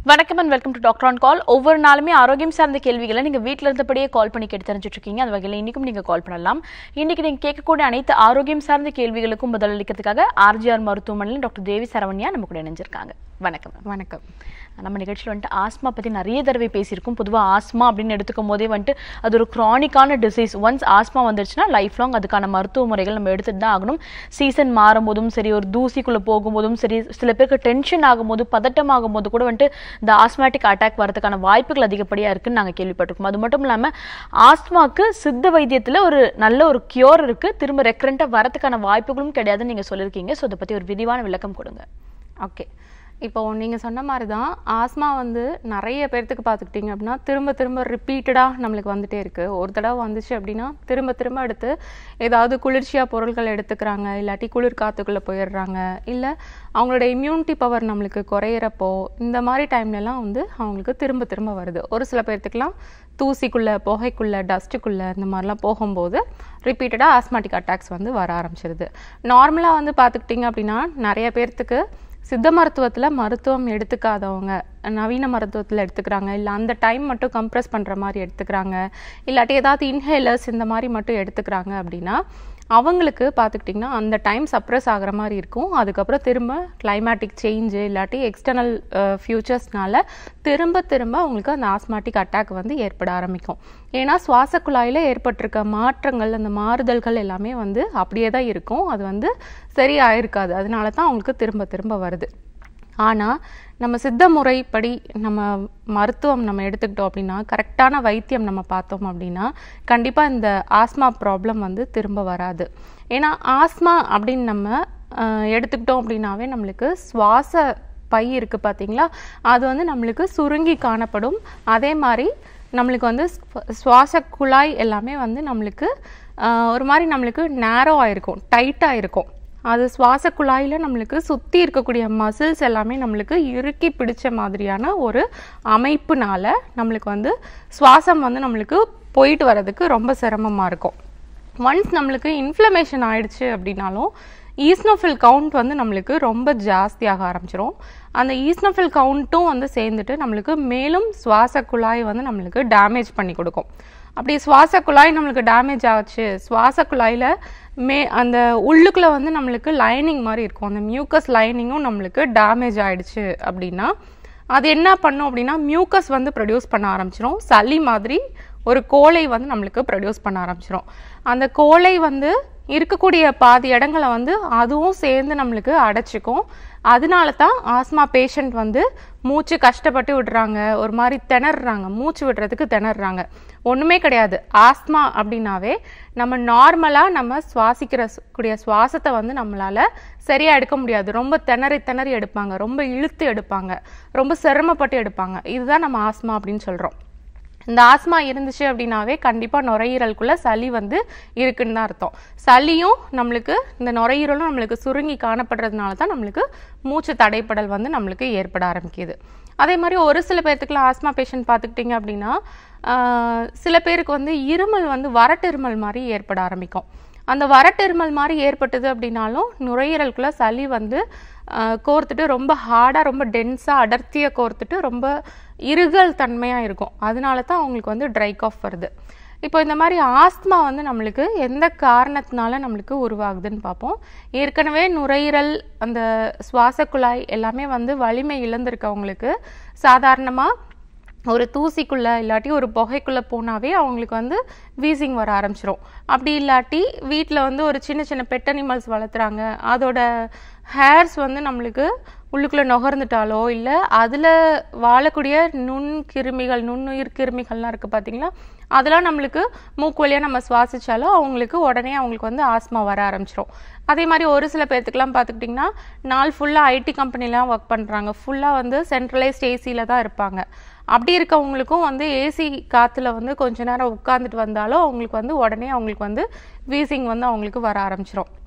வணக்கம் and welcome to doctor on call ஒவ்வொரு நாளுமே ஆரோக்கியம் சார்ந்த கேள்விகளை நீங்க வீட்ல இருந்தபடியே கால் பண்ணி கேட்டு தெரிஞ்சுட்டு இருக்கீங்க அந்த வகையில் இன்னைக்கும் நீங்க கால் பண்ணலாம் இன்னைக்கு நீங்க கேட்கக்கூடிய அனைத்து ஆரோக்கியம் சார்ந்த கேள்விகளுக்கும் பதிலளிக்கிறதுக்காக ஆர்ஜிஆர் மருத்துவமனையில் டாக்டர் தேவி சரவண்யா நம்ம கூட இணைஞ்சிருக்காங்க வணக்கம் ma'am. வணக்கம் நம்ம நிகழ்ச்சியில் வந்துட்டு ஆஸ்மா பற்றி நிறைய தடவை பேசியிருக்கோம் பொதுவாக ஆஸ்மா அப்படின்னு எடுத்துக்கும் போதே வந்துட்டு அது ஒரு க்ரானிக்கான டிசீஸ் ஒன்ஸ் ஆஸ்மா வந்துருச்சுன்னா லைஃப் லாங் அதுக்கான மருத்துவ முறைகள் நம்ம எடுத்துட்டு தான் ஆகணும் சீசன் மாறும்போதும் சரி ஒரு தூசிக்குள்ளே போகும்போதும் சரி சில பேருக்கு டென்ஷன் ஆகும்போது பதட்டம் ஆகும்போது கூட வந்துட்டு இந்த ஆஸ்மாட்டிக் அட்டாக் வரதுக்கான வாய்ப்புகள் அதிகப்படியாக இருக்குன்னு நாங்கள் கேள்விப்பட்டிருக்கோம் அது மட்டும் இல்லாமல் ஆஸ்மாக்கு சித்த வைத்தியத்தில் ஒரு நல்ல ஒரு கியூர் இருக்குது திரும்ப ரெக்கரண்ட்டாக வரதுக்கான வாய்ப்புகளும் கிடையாதுன்னு நீங்கள் சொல்லியிருக்கீங்க ஸோ அதை பற்றி ஒரு விரிவான விளக்கம் கொடுங்க ஓகே இப்போ நீங்கள் சொன்ன மாதிரி தான் ஆஸ்மா வந்து நிறைய பேர்த்துக்கு பார்த்துக்கிட்டிங்க அப்படின்னா திரும்ப திரும்ப ரிப்பீட்டடாக நம்மளுக்கு வந்துட்டே இருக்குது ஒரு தடவை வந்துச்சு அப்படின்னா திரும்ப திரும்ப எடுத்து ஏதாவது குளிர்ச்சியாக பொருட்கள் எடுத்துக்கிறாங்க இல்லாட்டி குளிர் காத்துக்குள்ளே போயிடுறாங்க இல்லை அவங்களோட இம்யூனிட்டி பவர் நம்மளுக்கு குறையிறப்போ இந்த மாதிரி டைம்லலாம் வந்து அவங்களுக்கு திரும்ப திரும்ப வருது ஒரு சில பேர்த்துக்குலாம் தூசிக்குள்ளே புகைக்குள்ளே டஸ்ட்டுக்குள்ளே இந்த மாதிரிலாம் போகும்போது ரிப்பீட்டடாக ஆஸ்மாட்டிக் அட்டாக்ஸ் வந்து வர ஆரம்பிச்சிருது நார்மலாக வந்து பார்த்துக்கிட்டிங்க அப்படின்னா நிறைய பேர்த்துக்கு சித்த மருத்துவத்தில் மருத்துவம் எடுத்துக்காதவங்க நவீன மருத்துவத்தில் எடுத்துக்கிறாங்க இல்லை அந்த டைம் மட்டும் கம்ப்ரெஸ் பண்ணுற மாதிரி எடுத்துக்கிறாங்க இல்லாட்டி ஏதாவது இன்ஹேலர்ஸ் இந்த மாதிரி மட்டும் எடுத்துக்கிறாங்க அப்படின்னா அவங்களுக்கு பார்த்துக்கிட்டிங்கன்னா அந்த டைம் சப்ரஸ் ஆகிற மாதிரி இருக்கும் அதுக்கப்புறம் திரும்ப கிளைமேட்டிக் சேஞ்சு இல்லாட்டி எக்ஸ்டர்னல் ஃபியூச்சர்ஸ்னால திரும்ப திரும்ப அவங்களுக்கு அந்த ஆஸ்மாட்டிக் அட்டாக் வந்து ஏற்பட ஆரம்பிக்கும் ஏன்னா சுவாச குழாயில் ஏற்பட்டிருக்க மாற்றங்கள் அந்த மாறுதல்கள் எல்லாமே வந்து அப்படியே தான் இருக்கும் அது வந்து சரியாயிருக்காது அதனால தான் அவங்களுக்கு திரும்ப திரும்ப வருது ஆனால் நம்ம சித்த முறைப்படி நம்ம மருத்துவம் நம்ம எடுத்துக்கிட்டோம் அப்படின்னா கரெக்டான வைத்தியம் நம்ம பார்த்தோம் அப்படின்னா கண்டிப்பாக இந்த ஆஸ்மா ப்ராப்ளம் வந்து திரும்ப வராது ஏன்னா ஆஸ்மா அப்படின்னு நம்ம அஹ், எடுத்துக்கிட்டோம் அப்படின்னாவே நம்மளுக்கு சுவாச பை இருக்குது பார்த்தீங்களா அது வந்து நம்மளுக்கு சுருங்கி காணப்படும் அதே மாதிரி நம்மளுக்கு வந்து ஸ்வ- சுவாச குழாய் எல்லாமே வந்து நம்மளுக்கு அஹ், ஒரு மாதிரி நம்மளுக்கு நேரோ ஆயிருக்கும் டைட்டாக இருக்கும் அது சுவாச குழாயில் நம்மளுக்கு சுற்றி இருக்கக்கூடிய மசில்ஸ் எல்லாமே நம்மளுக்கு இறுக்கி பிடிச்ச மாதிரியான ஒரு அமைப்புனால நம்மளுக்கு வந்து சுவாசம் வந்து நம்மளுக்கு போயிட்டு வர்றதுக்கு ரொம்ப சிரமமாக இருக்கும் ஒன்ஸ் நம்மளுக்கு இன்ஃப்ளமேஷன் ஆயிடுச்சு அப்படின்னாலும் ஈஸ்னோஃபில் கவுண்ட் வந்து நம்மளுக்கு ரொம்ப ஜாஸ்தியாக ஆரம்பிச்சிரும் அந்த ஈஸ்னோஃபில் கவுண்ட்டும் வந்து சேர்ந்துட்டு நம்மளுக்கு மேலும் சுவாச குழாய் வந்து நம்மளுக்கு டேமேஜ் பண்ணி கொடுக்கும் அப்படி சுவாச குழாய் நம்மளுக்கு டேமேஜ் ஆச்சு சுவாச குழாயில் மே அந்த உள்ளுக்குள்ள வந்து நம்மளுக்கு லைனிங் மாதிரி இருக்கும் அந்த மியூக்கஸ் லைனிங்கும் நம்மளுக்கு டேமேஜ் ஆயிடுச்சு அப்படின்னா அது என்ன பண்ணும் அப்படின்னா மியூக்கஸ் வந்து ப்ரொடியூஸ் பண்ண ஆரம்பிச்சிரும் சளி மாதிரி ஒரு கோலை வந்து நம்மளுக்கு ப்ரொடியூஸ் பண்ண ஆரம்பிச்சிரும் அந்த கோலை வந்து இருக்கக்கூடிய பாதி இடங்களை வந்து அதுவும் சேர்ந்து நம்மளுக்கு அடைச்சிக்கும் அதனால தான் ஆஸ்மா பேஷண்ட் வந்து மூச்சு கஷ்டப்பட்டு விடுறாங்க ஒரு மாதிரி திணறுறாங்க மூச்சு விடுறதுக்கு திணறுறாங்க ஒன்றுமே கிடையாது ஆஸ்மா அப்படின்னாவே நம்ம நார்மலாக நம்ம சுவாசிக்கிற சு- கூடிய சுவாசத்தை வந்து நம்மளால சரியா எடுக்க முடியாது ரொம்ப திணறி திணறி எடுப்பாங்க ரொம்ப இழுத்து எடுப்பாங்க ரொம்ப சிரமப்பட்டு எடுப்பாங்க இதுதான் நம்ம ஆஸ்மா அப்படின்னு சொல்றோம் இந்த ஆஸ்மா இருந்துச்சு அப்படின்னாவே கண்டிப்பாக நுரையீரலுக்குள்ள சளி வந்து இருக்குன்னு தான் அர்த்தம் சளியும் நம்மளுக்கு இந்த நுரையீரலும் நம்மளுக்கு சுருங்கி காணப்படுறதுனால தான் நம்மளுக்கு மூச்சு தடைப்படல் வந்து நம்மளுக்கு ஏற்பட ஆரம்பிக்குது அதே மாதிரி ஒரு சில பேர்த்துக்குலாம் ஆஸ்மா பேஷண்ட் பார்த்துக்கிட்டிங்க அப்படின்னா ஆஹ், சில பேருக்கு வந்து இருமல் வந்து வறட்டிருமல் மாதிரி ஏற்பட ஆரம்பிக்கும் அந்த வறட்டிருமல் மாதிரி ஏற்பட்டது அப்படின்னாலும் நுரையீரலுக்குள்ள சளி வந்து ஆஹ், கோர்த்துட்டு ரொம்ப ஹார்டாக ரொம்ப டென்ஸாக அடர்த்தியாக கோர்த்துட்டு ரொம்ப இருகல் தன்மையாக இருக்கும் அதனால தான் அவங்களுக்கு வந்து ட்ரை காஃப் வருது இப்போ இந்த மாதிரி ஆஸ்துமா வந்து நம்மளுக்கு எந்த காரணத்தினால நம்மளுக்கு உருவாகுதுன்னு பார்ப்போம் ஏற்கனவே நுரையீரல் அந்த சுவாச குழாய் எல்லாமே வந்து வலிமை இழந்திருக்கவங்களுக்கு சாதாரணமாக ஒரு தூசிக்குள்ள இல்லாட்டி ஒரு புகைக்குள்ள போனாவே அவங்களுக்கு வந்து வீசிங் வர ஆரம்பிச்சிரும் அப்படி இல்லாட்டி வீட்டில் வந்து ஒரு சின்ன சின்ன பெட் அனிமல்ஸ் வளர்த்துறாங்க அதோட ஹேர்ஸ் வந்து நம்மளுக்கு உள்ளுக்குள்ள நுகர்ந்துட்டாலோ இல்லை அதில் வாழக்கூடிய நுண் கிருமிகள் நுண்ணுயிர் கிருமிகள்லாம் இருக்குது பார்த்தீங்களா அதெல்லாம் நம்மளுக்கு மூக்கு வழியாக நம்ம சுவாசிச்சாலோ அவங்களுக்கு உடனே அவங்களுக்கு வந்து ஆஸ்மா வர ஆரம்பிச்சிரும் அதே மாதிரி ஒரு சில பேர்த்துக்குலாம் பார்த்துக்கிட்டிங்கன்னா நாள் ஃபுல்லாக ஐடி கம்பெனிலாம் ஒர்க் பண்ணுறாங்க ஃபுல்லாக வந்து சென்ட்ரலைஸ்ட் ஏசியில் தான் இருப்பாங்க அப்படி இருக்கவங்களுக்கும் வந்து ஏசி காற்றுல வந்து கொஞ்ச நேரம் உட்காந்துட்டு வந்தாலும் அவங்களுக்கு வந்து உடனே அவங்களுக்கு வந்து வீசிங் வந்து அவங்களுக்கு வர ஆரம்பிச்சிரும்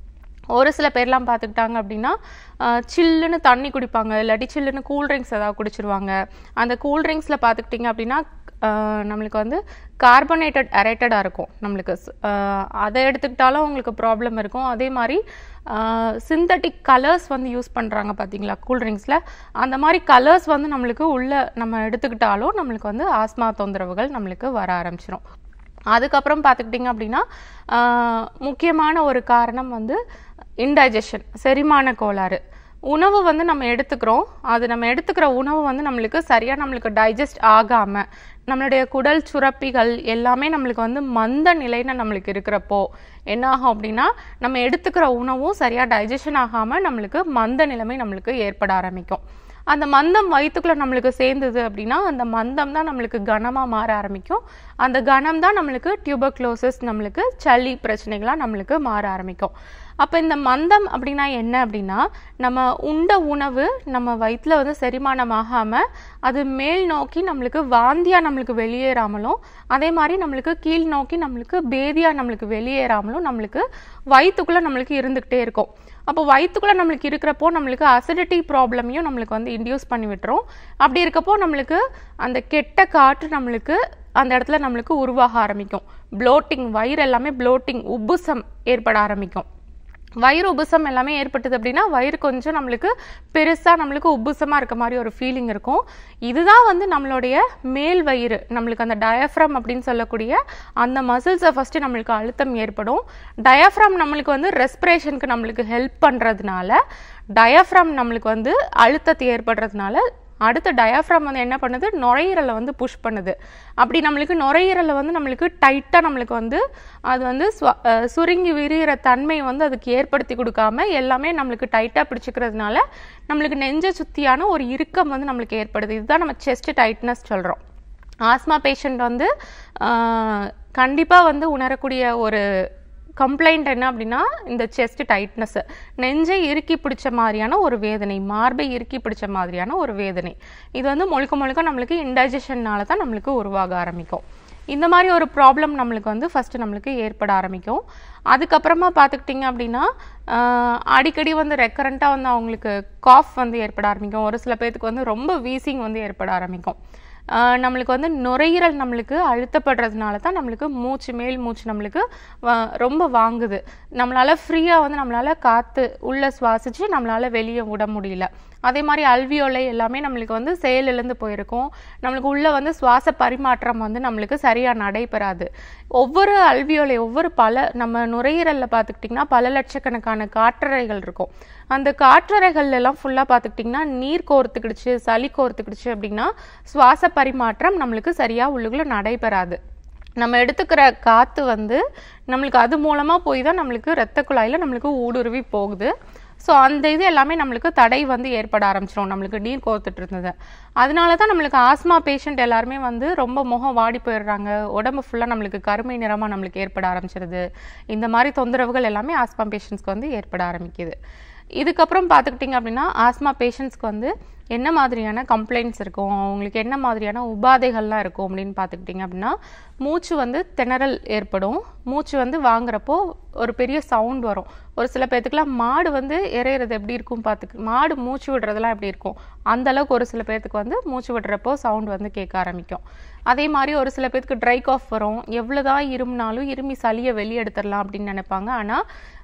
ஒரு சில பேர்லாம் பார்த்துக்கிட்டாங்க அப்படின்னா ஆஹ், சில்லுன்னு தண்ணி குடிப்பாங்க இல்லாட்டி சில்லுன்னு கூல்ட்ரிங்க்ஸ் ஏதாவது குடிச்சிருவாங்க அந்த கூல்ட்ரிங்க்ஸில் பார்த்துக்கிட்டிங்க அப்படின்னா ஆஹ், நம்மளுக்கு வந்து கார்பனேட்டட் அரேட்டடாக இருக்கும் நம்மளுக்கு ஸ்- ஆஹ், அதை எடுத்துக்கிட்டாலும் உங்களுக்கு ப்ராப்ளம் இருக்கும் அதே மாதிரி சிந்தட்டிக் கலர்ஸ் வந்து யூஸ் பண்ணுறாங்க பார்த்தீங்களா கூல்ட்ரிங்க்ஸில் அந்த மாதிரி கலர்ஸ் வந்து நம்மளுக்கு உள்ள நம்ம எடுத்துக்கிட்டாலும் நம்மளுக்கு வந்து ஆஸ்மா தொந்தரவுகள் நம்மளுக்கு வர ஆரம்பிச்சிடும் அதுக்கப்புறம் பார்த்துக்கிட்டிங்க அப்படின்னா ஆஹ், முக்கியமான ஒரு காரணம் வந்து இன்டைஜஷன் செரிமான கோளாறு உணவு வந்து நம்ம எடுத்துக்கிறோம் அது நம்ம எடுத்துக்கிற உணவு வந்து நம்மளுக்கு சரியாக நம்மளுக்கு டைஜஸ்ட் ஆகாமல் நம்மளுடைய குடல் சுரப்பிகள் எல்லாமே நம்மளுக்கு வந்து மந்த நிலைன்னு நம்மளுக்கு இருக்கிறப்போ என்ன ஆகும் அப்படின்னா நம்ம எடுத்துக்கிற உணவும் சரியாக டைஜஷன் ஆகாமல் நம்மளுக்கு மந்த நிலைமை நம்மளுக்கு ஏற்பட ஆரம்பிக்கும் அந்த மந்தம் வயிற்றுக்குள்ள நம்மளுக்கு சேர்ந்தது அப்படின்னா அந்த மந்தம் தான் நம்மளுக்கு கனமாக மாற ஆரம்பிக்கும் அந்த கனம் தான் நம்மளுக்கு டியூபர்க்ளோசிஸ் நம்மளுக்கு சளி பிரச்சனைகளாக நம்மளுக்கு மாற ஆரம்பிக்கும் அப்போ இந்த மந்தம் அப்படின்னா என்ன அப்படின்னா நம்ம உண்ட உணவு நம்ம வயிற்றுல வந்து செரிமானம் ஆகாமல் அது மேல் நோக்கி நம்மளுக்கு வாந்தியாக நம்மளுக்கு வெளியேறாமலும் அதே மாதிரி நம்மளுக்கு கீழ் நோக்கி நம்மளுக்கு பேதியாக நம்மளுக்கு வெளியேறாமலும் நம்மளுக்கு வயிற்றுக்குள்ளே நம்மளுக்கு இருந்துக்கிட்டே இருக்கும் அப்போ வயிற்றுக்குள்ளே நம்மளுக்கு இருக்கிறப்போ நம்மளுக்கு அசிடிட்டி ப்ராப்ளமையும் நம்மளுக்கு வந்து இன்டியூஸ் பண்ணி விட்டுரும் அப்படி இருக்கப்போ நம்மளுக்கு அந்த கெட்ட காற்று நம்மளுக்கு அந்த இடத்துல நம்மளுக்கு உருவாக ஆரம்பிக்கும் ப்ளோட்டிங் வயிறு எல்லாமே ப்ளோட்டிங் உப்புசம் ஏற்பட ஆரம்பிக்கும் வயிறு உபுசம் எல்லாமே ஏற்பட்டது அப்படின்னா வயிறு கொஞ்சம் நம்மளுக்கு பெருசாக நம்மளுக்கு உப்புசமாக இருக்க மாதிரி ஒரு ஃபீலிங் இருக்கும் இதுதான் வந்து நம்மளுடைய மேல் வயிறு நம்மளுக்கு அந்த டயஃப்ரம் அப்படின்னு சொல்லக்கூடிய அந்த மசில்ஸை ஃபஸ்ட்டு நம்மளுக்கு அழுத்தம் ஏற்படும் டயஃப்ரம் நம்மளுக்கு வந்து ரெஸ்பிரேஷனுக்கு நம்மளுக்கு ஹெல்ப் பண்ணுறதுனால டயஃப்ரம் நம்மளுக்கு வந்து அழுத்தத்தை ஏற்படுறதுனால அடுத்த டயாஃப்ராம் வந்து என்ன பண்ணுது நுரையீரலை வந்து புஷ் பண்ணுது அப்படி நம்மளுக்கு நுரையீரலை வந்து நம்மளுக்கு டைட்டாக நம்மளுக்கு வந்து அது வந்து ஸ்வ- அஹ் சுருங்கி விரிகிற தன்மை வந்து அதுக்கு ஏற்படுத்தி கொடுக்காம எல்லாமே நம்மளுக்கு டைட்டாக பிடிச்சிக்கிறதுனால நம்மளுக்கு நெஞ்ச சுத்தியான ஒரு இறுக்கம் வந்து நம்மளுக்கு ஏற்படுது இதுதான் நம்ம செஸ்ட் டைட்னஸ் சொல்கிறோம் ஆஸ்மா பேஷண்ட் வந்து கண்டிப்பாக வந்து உணரக்கூடிய ஒரு கம்ப்ளைண்ட் என்ன அப்படின்னா இந்த செஸ்ட் டைட்னஸ் நெஞ்சை இறுக்கி பிடிச்ச மாதிரியான ஒரு வேதனை மார்பை இறுக்கி பிடிச்ச மாதிரியான ஒரு வேதனை இது வந்து முழுக்க முழுக்க நம்மளுக்கு இன்டைஜஷன்னால தான் நம்மளுக்கு உருவாக ஆரம்பிக்கும் இந்த மாதிரி ஒரு ப்ராப்ளம் நம்மளுக்கு வந்து ஃபஸ்ட்டு நம்மளுக்கு ஏற்பட ஆரம்பிக்கும் அதுக்கப்புறமா பார்த்துக்கிட்டிங்க அப்படின்னா ஆஹ், அடிக்கடி வந்து ரெக்கரண்ட்டாக வந்து அவங்களுக்கு காஃப் வந்து ஏற்பட ஆரம்பிக்கும் ஒரு சில பேர்த்துக்கு வந்து ரொம்ப வீசிங் வந்து ஏற்பட ஆரம்பிக்கும் ஆஹ் நம்மளுக்கு வந்து நுரையீரல் நம்மளுக்கு அழுத்தப்படுறதுனால தான் நம்மளுக்கு மூச்சு மேல் மூச்சு நம்மளுக்கு வா- ரொம்ப வாங்குது நம்மளால ஃப்ரீயாக வந்து நம்மளால காற்று உள்ளே சுவாசிச்சு நம்மளால வெளியே விட முடியல அதே மாதிரி அல்வியோலை எல்லாமே நம்மளுக்கு வந்து செயலிழந்து போயிருக்கும் நம்மளுக்கு உள்ள வந்து சுவாச பரிமாற்றம் வந்து நம்மளுக்கு சரியாக நடைபெறாது ஒவ்வொரு அல்வியோலை ஒவ்வொரு பல நம்ம நுரையீரலில் பார்த்துக்கிட்டிங்கன்னா பல லட்சக்கணக்கான காற்றறைகள் இருக்கும் அந்த காற்றறைகள்ல எல்லாம் ஃபுல்லாக பார்த்துக்கிட்டிங்கன்னா நீர் கோர்த்துக்கிடுச்சு சளி கோர்த்துக்கிடுச்சு அப்படின்னா சுவாச பரிமாற்றம் நம்மளுக்கு சரியாக உள்ளுக்குள்ள நடைபெறாது நம்ம எடுத்துக்கிற காற்று வந்து நம்மளுக்கு அது மூலமாக போய் தான் நம்மளுக்கு இரத்த குழாயில் நம்மளுக்கு ஊடுருவி போகுது ஸோ அந்த இது எல்லாமே நம்மளுக்கு தடை வந்து ஏற்பட ஆரம்பிச்சிடும் நம்மளுக்கு நீர் கோர்த்துட்டு இருந்தது அதனால தான் நம்மளுக்கு ஆஸ்மா பேஷண்ட் எல்லாருமே வந்து ரொம்ப முகம் வாடி போயிடுறாங்க உடம்பு ஃபுல்லாக நம்மளுக்கு கருமை நிறமாக நம்மளுக்கு ஏற்பட ஆரம்பிச்சிருது இந்த மாதிரி தொந்தரவுகள் எல்லாமே ஆஸ்மா பேஷண்ட்ஸ்க்கு வந்து ஏற்பட ஆரம்பிக்குது இதுக்கப்புறம் பார்த்துக்கிட்டிங்க அப்படின்னா ஆஸ்மா பேஷண்ட்ஸ்க்கு வந்து என்ன மாதிரியான கம்ப்ளைண்ட்ஸ் இருக்கும் அவங்களுக்கு என்ன மாதிரியான உபாதைகள்லாம் இருக்கும் அப்படின்னு பார்த்துக்கிட்டிங்க அப்படின்னா மூச்சு வந்து திணறல் ஏற்படும் மூச்சு வந்து வாங்குறப்போ ஒரு பெரிய சவுண்ட் வரும் ஒரு சில பேர்த்துக்குலாம் மாடு வந்து இறையிறது எப்படி இருக்கும் பார்த்துக்கு மாடு மூச்சு விடுறதெல்லாம் எப்படி இருக்கும் அந்த அளவுக்கு ஒரு சில பேர்த்துக்கு வந்து மூச்சு விடுறப்போ சவுண்ட் வந்து கேட்க ஆரம்பிக்கும் அதே மாதிரி ஒரு சில பேர்த்துக்கு ட்ரை காஃப் வரும் எவ்வளோதான் இருமுனாலும் இருமி சளியை வெளியே எடுத்துடலாம் அப்படின்னு நினைப்பாங்க ஆனால்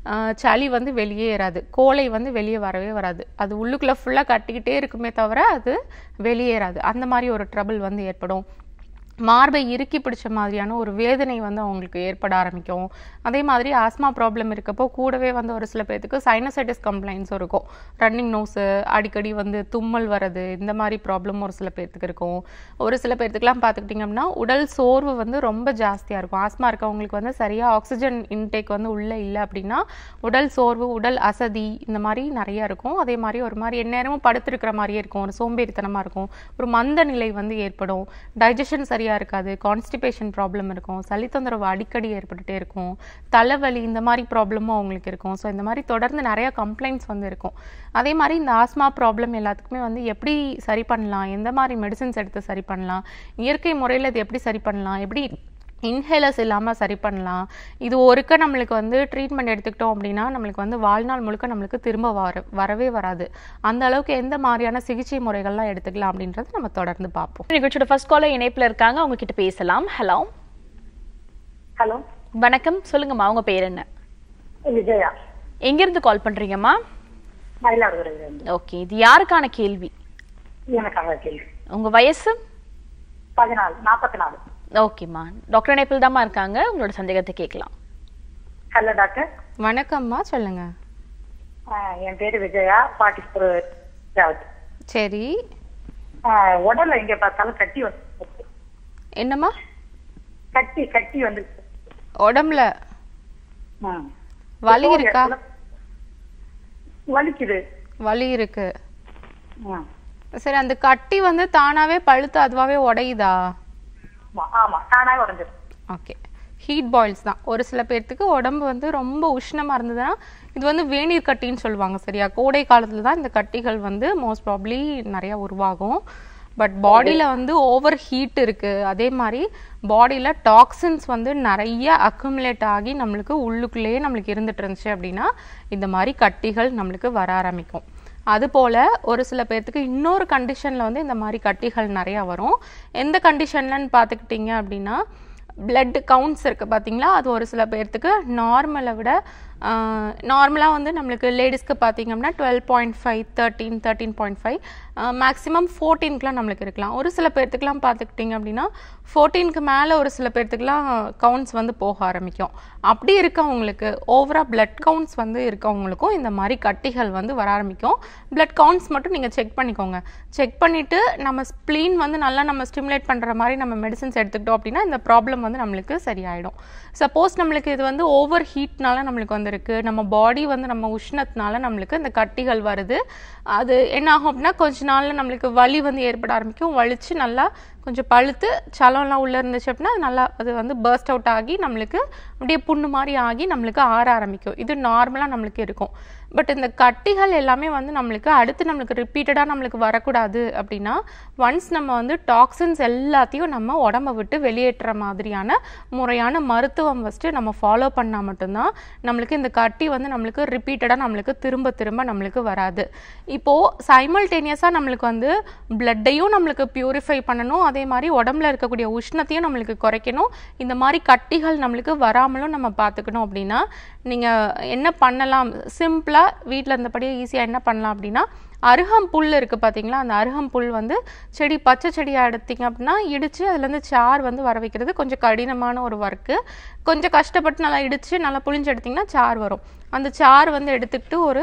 சளி வந்து வெளியே ஏறாது கோலை வந்து வெளியே வரவே வராது அது உள்ளுக்குள்ளே ஃபுல்லாக கட்டிக்கிட்டே இருக்குமே தவிர அது வெளியேறாது அந்த மாதிரி ஒரு ட்ரபிள் வந்து ஏற்படும் மார்பை இறுக்கி பிடிச்ச மாதிரியான ஒரு வேதனை வந்து அவங்களுக்கு ஏற்பட ஆரம்பிக்கும் அதே மாதிரி ஆஸ்மா ப்ராப்ளம் இருக்கப்போ கூடவே வந்து ஒரு சில பேர்த்துக்கு சைனசைட்டிஸ் கம்ப்ளைண்ட்ஸும் இருக்கும் ரன்னிங் நோஸு அடிக்கடி வந்து தும்மல் வர்றது இந்த மாதிரி ப்ராப்ளம் ஒரு சில பேர்த்துக்கு இருக்கும் ஒரு சில பேர்த்துக்குலாம் பார்த்துக்கிட்டிங்க அப்படின்னா உடல் சோர்வு வந்து ரொம்ப ஜாஸ்தியாக இருக்கும் ஆஸ்மா இருக்கவங்களுக்கு வந்து சரியாக ஆக்சிஜன் இன்டேக் வந்து உள்ளே இல்லை அப்படின்னா உடல் சோர்வு உடல் அசதி இந்த மாதிரி நிறைய இருக்கும் அதே மாதிரி ஒரு மாதிரி எந்நேரமும் படுத்திருக்கிற மாதிரியே இருக்கும் ஒரு சோம்பேறித்தனமாக இருக்கும் ஒரு மந்த நிலை வந்து ஏற்படும் டைஜஷன் சரியாக இருக்காது கான்ஸ்டிபேஷன் ப்ராப்ளம் இருக்கும் சளி தொந்தரவு அடிக்கடி ஏற்பட்டுட்டே இருக்கும் தலைவலி இந்த மாதிரி ப்ராப்ளமும் அவங்களுக்கு இருக்கும் ஸோ இந்த மாதிரி தொடர்ந்து நிறைய கம்ப்ளைண்ட்ஸ் வந்து இருக்கும் அதே மாதிரி இந்த ஆஸ்மா ப்ராப்ளம் எல்லாத்துக்குமே வந்து எப்படி சரி பண்ணலாம் எந்த மாதிரி மெடிசின்ஸ் எடுத்து சரி பண்ணலாம் இயற்கை முறையில் இது எப்படி சரி பண்ணலாம் எப்படி இன்ஹேலர்ஸ் இல்லாமல் சரி பண்ணலாம் இது ஒருக்க நம்மளுக்கு வந்து ட்ரீட்மெண்ட் எடுத்துக்கிட்டோம் அப்படின்னா நம்மளுக்கு வந்து வாழ்நாள் முழுக்க நம்மளுக்கு திரும்ப வர வரவே வராது அந்த அளவுக்கு எந்த மாதிரியான சிகிச்சை முறைகள்லாம் எடுத்துக்கலாம் அப்படின்றத நம்ம தொடர்ந்து பார்ப்போம் நிகழ்ச்சியோட ஃபர்ஸ்ட் காலர் இணைப்புல இருக்காங்க அவங்க கிட்ட பேசலாம் ஹலோ ஹலோ வணக்கம் சொல்லுங்கம்மா உங்க பேர் என்ன விஜயா எங்கிருந்து கால் பண்றீங்கம்மா மயிலாடுதுறையிலிருந்து ஓகே இது யாருக்கான கேள்வி எனக்காக கேள்வி உங்க வயசு பதினாலு நாற்பத்தி நாலு ஓகேம்மா டாக்டர் இணைப்பில் தாம்மா இருக்காங்க உங்களோட சந்தேகத்தை கேட்கலாம் ஹலோ டாக்டர் வணக்கம்மா சொல்லுங்க ஆஹ் என் பேரு விஜயா ஃபார்ட்டி ஃபோர் ஆகுது சரி ஆஹ் உடல்ல எங்க பார்த்தாலும் கட்டி வந்து என்னம்மா கட்டி கட்டி வந்து உடம்புல ம். வலி இருக்கா வலிக்குது வலி இருக்கு ம். சரி அந்த கட்டி வந்து தானாவே பழுத்து அதுவாவே உடையுதா ஆமா, ஆமா தானாவே உடஞ்சிரு ஓகே ஹீட் பாயில்ஸ் தான் ஒரு சில பேர்த்துக்கு உடம்பு வந்து ரொம்ப உஷ்ணமா இருந்ததுன்னா இது வந்து வேநீர் கட்டின்னு சொல்லுவாங்க சரியா கோடை காலத்துல தான் இந்த கட்டிகள் வந்து மோஸ்ட் ப்ராப்ளி நிறைய உருவாகும் பட் பாடியில வந்து ஓவர் ஹீட் இருக்கு அதே மாதிரி பாடியில டாக்ஸின்ஸ் வந்து நிறைய அக்குமுலேட் ஆகி நம்மளுக்கு உள்ளுக்குள்ளேயே நம்மளுக்கு இருந்துட்டு இருந்துச்சு அப்படின்னா இந்த மாதிரி கட்டிகள் நம்மளுக்கு வர ஆரம்பிக்கும் அதுபோல் ஒரு சில பேர்த்துக்கு இன்னொரு கண்டிஷனில் வந்து இந்த மாதிரி கட்டிகள் நிறையா வரும் எந்த கண்டிஷன்லன்னு பார்த்துக்கிட்டிங்க அப்படின்னா பிளட் கவுண்ட்ஸ் இருக்குது பார்த்தீங்களா அது ஒரு சில பேர்த்துக்கு நார்மலை விட நார்மலாக வந்து நம்மளுக்கு லேடிஸ்க்கு பார்த்தீங்க அப்படின்னா twelve point five thirteen thirteen point five maximum ஃபோர்டீன்க்குலாம் நம்மளுக்கு இருக்கலாம் ஒரு சில பேர்த்துக்குலாம் பார்த்துக்கிட்டிங்க அப்படின்னா ஃபோர்டீனுக்கு மேலே ஒரு சில பேர்த்துக்குலாம் கவுண்ட்ஸ் வந்து போக ஆரம்பிக்கும் அப்படி இருக்கவங்களுக்கு ஓவராக பிளட் கவுண்ட்ஸ் வந்து இருக்கவங்களுக்கும் இந்த மாதிரி கட்டிகள் வந்து வர ஆரம்பிக்கும் பிளட் கவுண்ட்ஸ் மட்டும் நீங்கள் செக் பண்ணிக்கோங்க செக் பண்ணிவிட்டு நம்ம ஸ்ப்ளீன் வந்து நல்லா நம்ம ஸ்டிமுலேட் பண்ணுற மாதிரி நம்ம மெடிசன்ஸ் எடுத்துக்கிட்டோம் அப்படின்னா இந்த ப்ராப்ளம் வந்து நம்மளுக்கு சரியாயிடும் சப்போஸ் நம்மளுக்கு இது வந்து ஓவர் ஹீட்னால நம்மளுக்கு வந்திருக்கு நம்ம பாடி வந்து நம்ம உஷ்ணத்தினால நம்மளுக்கு இந்த கட்டிகள் வருது அது என்ன ஆகும் அப்படின்னா கொஞ்ச நாள்ல நம்மளுக்கு வலி வந்து ஏற்பட ஆரம்பிக்கும் வலிச்சு நல்லா கொஞ்சம் பழுத்து சலம்லாம் உள்ளே இருந்துச்சு அப்படின்னா அது நல்லா அது வந்து பர்ஸ்ட் அவுட் ஆகி நம்மளுக்கு அப்படியே புண்ணு மாதிரி ஆகி நம்மளுக்கு ஆற ஆரம்பிக்கும் இது நார்மலாக நம்மளுக்கு இருக்கும் பட் இந்த கட்டிகள் எல்லாமே வந்து நம்மளுக்கு அடுத்து நம்மளுக்கு ரிப்பீட்டடாக நம்மளுக்கு வரக்கூடாது அப்படின்னா ஒன்ஸ் நம்ம வந்து டாக்ஸின்ஸ் எல்லாத்தையும் நம்ம உடம்ப விட்டு வெளியேற்றுற மாதிரியான முறையான மருத்துவம் ஃபஸ்ட்டு நம்ம ஃபாலோ பண்ணால் மட்டும்தான் நம்மளுக்கு இந்த கட்டி வந்து நம்மளுக்கு ரிப்பீட்டடாக நம்மளுக்கு திரும்ப திரும்ப நம்மளுக்கு வராது இப்போது சைமல்டேனியஸாக நம்மளுக்கு வந்து பிளட்டையும் நம்மளுக்கு பியூரிஃபை பண்ணணும் அதே மாதிரி உடம்புல இருக்கக்கூடிய உஷ்ணத்தையும் நம்மளுக்கு குறைக்கணும் இந்த மாதிரி கட்டிகள் நம்மளுக்கு வராமலும் நம்ம பார்த்துக்கணும் அப்படின்னா நீங்கள் என்ன பண்ணலாம் சிம்பிளாக வீட்டில் இருந்தபடியே ஈஸியாக என்ன பண்ணலாம் அப்படின்னா அருகம் புல் இருக்குது பார்த்தீங்களா அந்த அருகம் புல் வந்து செடி பச்சை செடியாக எடுத்தீங்க அப்படின்னா இடித்து அதுலேருந்து சார் வந்து வர வைக்கிறது கொஞ்சம் கடினமான ஒரு ஒர்க்கு கொஞ்சம் கஷ்டப்பட்டு நல்லா இடித்து நல்லா புளிஞ்சு எடுத்திங்கன்னா சார் வரும் அந்த சார் வந்து எடுத்துக்கிட்டு ஒரு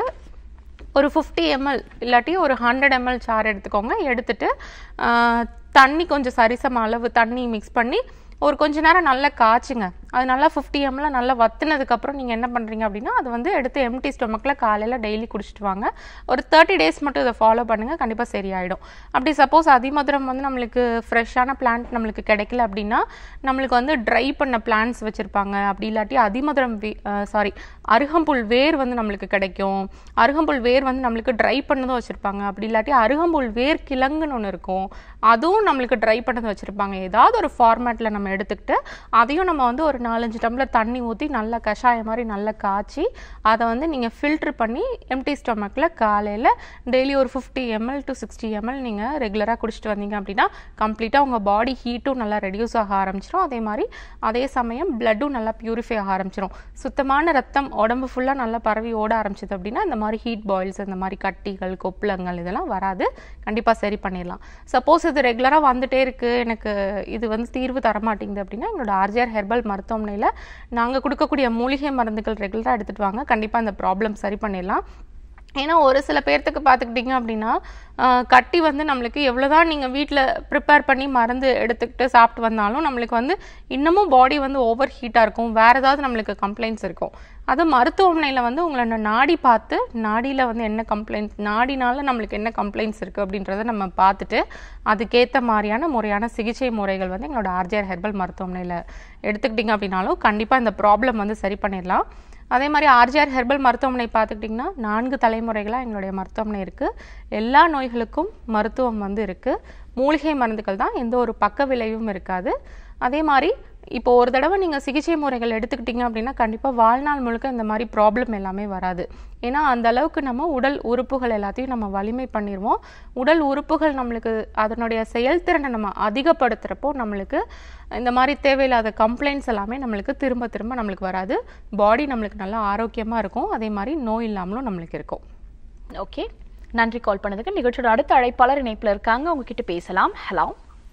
ஒரு ஃபிஃப்டி எம்எல் இல்லாட்டி ஒரு ஹண்ட்ரட் எம்எல் சாறு எடுத்துக்கோங்க எடுத்துட்டு ஆஹ், தண்ணி கொஞ்சம் சரிசம அளவு தண்ணி மிக்ஸ் பண்ணி ஒரு கொஞ்ச நேரம் நல்லா காய்ச்சுங்க அது நல்லா ஃபிஃப்டி எம்எல் நல்லா வத்துனதுக்கப்புறம் நீங்கள் என்ன பண்ணுறீங்க அப்படின்னா அது வந்து எடுத்து எம்டி ஸ்டொமக்கில் காலையில் டெய்லி குடிச்சிட்டு வாங்க ஒரு தேர்ட்டி டேஸ் மட்டும் இதை ஃபாலோ பண்ணுங்கள் கண்டிப்பாக சரியாயிடும் அப்படி சப்போஸ் அதிமதுரம் வந்து நம்மளுக்கு ஃப்ரெஷ்ஷான பிளான்ட் நம்மளுக்கு கிடைக்கல அப்படின்னா நம்மளுக்கு வந்து ட்ரை பண்ண பிளான்ட்ஸ் வச்சுருப்பாங்க அப்படி இல்லாட்டி அதிமதுரம் சாரி அருகம்புல் வேர் வந்து நம்மளுக்கு கிடைக்கும் அருகம்புல் வேர் வந்து நம்மளுக்கு ட்ரை பண்ணதும் வச்சுருப்பாங்க அப்படி இல்லாட்டி அருகம்புல் வேர் கிழங்குன்னு ஒன்று இருக்கும் அதுவும் நம்மளுக்கு ட்ரை பண்ணது வச்சுருப்பாங்க ஏதாவது ஒரு ஃபார்மேட்டில் நம்ம எடுத்துக்கிட்டு அதையும் நம்ம வந்து ஒரு நாலஞ்சு டம்ளர் தண்ணி ஊற்றி நல்லா கஷாயம் மாதிரி நல்லா காய்ச்சி அதை வந்து நீங்கள் ஃபில்ட்ரு பண்ணி எம்டி ஸ்டொமக்கில் காலையில் டெய்லி ஒரு fifty ML to sixty ML நீங்கள் ரெகுலராக குடிச்சிட்டு வந்தீங்க அப்படின்னா கம்ப்ளீட்டாக உங்கள் பாடி ஹீட்டும் நல்லா ரெடியூஸ் ஆக ஆரம்பிச்சிடும் அதே மாதிரி அதே சமயம் பிளட்டும் நல்லா பியூரிஃபை ஆக ஆரம்பிச்சிடும் சுத்தமான ரத்தம் உடம்பு ஃபுல்லாக நல்லா பரவி ஓட ஆரம்பிச்சது அப்படின்னா இந்த மாதிரி ஹீட் பாயில்ஸ் இந்த மாதிரி கட்டிகள் கொப்பளங்கள் இதெல்லாம் வராது கண்டிப்பாக சரி பண்ணிடலாம் சப்போஸ் இது ரெகுலராக வந்துட்டே இருக்குது எனக்கு இது வந்து தீர்வு தர மாட்டேங்குது அப்படின்னா எங்களோட ஆர்ஜிஆர் ஹெர்பல் மருத்துவமனையில் நாங்கள் கொடுக்கக்கூடிய மூலிகை மருந்துகள் ரெகுலராக எடுத்துகிட்டு வாங்க கண்டிப்பாக இந்த ப்ராப்ளம் சரி பண்ணிடலாம் ஏன்னா ஒரு சில பேர்த்துக்கு பார்த்துக்கிட்டிங்க அப்படின்னா ஆஹ், கட்டி வந்து நம்மளுக்கு எவ்வளோதான் நீங்கள் வீட்டில் ப்ரிப்பேர் பண்ணி மருந்து எடுத்துக்கிட்டு சாப்பிட்டு வந்தாலும் நம்மளுக்கு வந்து இன்னமும் பாடி வந்து ஓவர் ஹீட்டாக இருக்கும் வேறு ஏதாவது நம்மளுக்கு கம்ப்ளைண்ட்ஸ் இருக்கும் அது மருத்துவமனையில் வந்து உங்களை நான் நாடி பார்த்து நாடியில் வந்து என்ன கம்ப்ளைண்ட்ஸ் நாடினால நம்மளுக்கு என்ன கம்ப்ளைண்ட்ஸ் இருக்குது அப்படின்றத நம்ம பார்த்துட்டு அதுக்கேற்ற மாதிரியான முறையான சிகிச்சை முறைகள் வந்து எங்களோட ஆர்ஜிஆர் ஹெர்பல் மருத்துவமனையில் எடுத்துக்கிட்டிங்க அப்படின்னாலும் கண்டிப்பாக இந்த ப்ராப்ளம் வந்து சரி பண்ணிடலாம் அதே மாதிரி ஆர்ஜிஆர் ஹெர்பல் மருத்துவமனை பார்த்துக்கிட்டிங்கன்னா நான்கு தலைமுறைகளாக எங்களுடைய மருத்துவமனை இருக்குது எல்லா நோய்களுக்கும் மருத்துவம் வந்து இருக்குது மூலிகை மருந்துகள் தான் எந்த ஒரு பக்க விளைவும் இருக்காது அதே மாதிரி இப்போ ஒரு தடவை நீங்கள் சிகிச்சை முறைகள் எடுத்துக்கிட்டீங்க அப்படின்னா கண்டிப்பாக வாழ்நாள் முழுக்க இந்த மாதிரி ப்ராப்ளம் எல்லாமே வராது ஏன்னா அந்த அளவுக்கு நம்ம உடல் உறுப்புகள் எல்லாத்தையும் நம்ம வலிமை பண்ணிடுவோம் உடல் உறுப்புகள் நம்மளுக்கு அதனுடைய செயல்திறனை நம்ம அதிகப்படுத்துகிறப்போ நம்மளுக்கு இந்த மாதிரி தேவையில்லாத கம்ப்ளைண்ட்ஸ் எல்லாமே நம்மளுக்கு திரும்ப திரும்ப நம்மளுக்கு வராது பாடி நம்மளுக்கு நல்லா ஆரோக்கியமாக இருக்கும் அதே மாதிரி நோய் இல்லாமலும் நம்மளுக்கு இருக்கும் ஓகே நன்றி கால் பண்ணதுக்கு நிகழ்ச்சியோட அடுத்த அழைப்பாளர் இணைப்புல இருக்காங்க உங்ககிட்ட பேசலாம் ஹலோ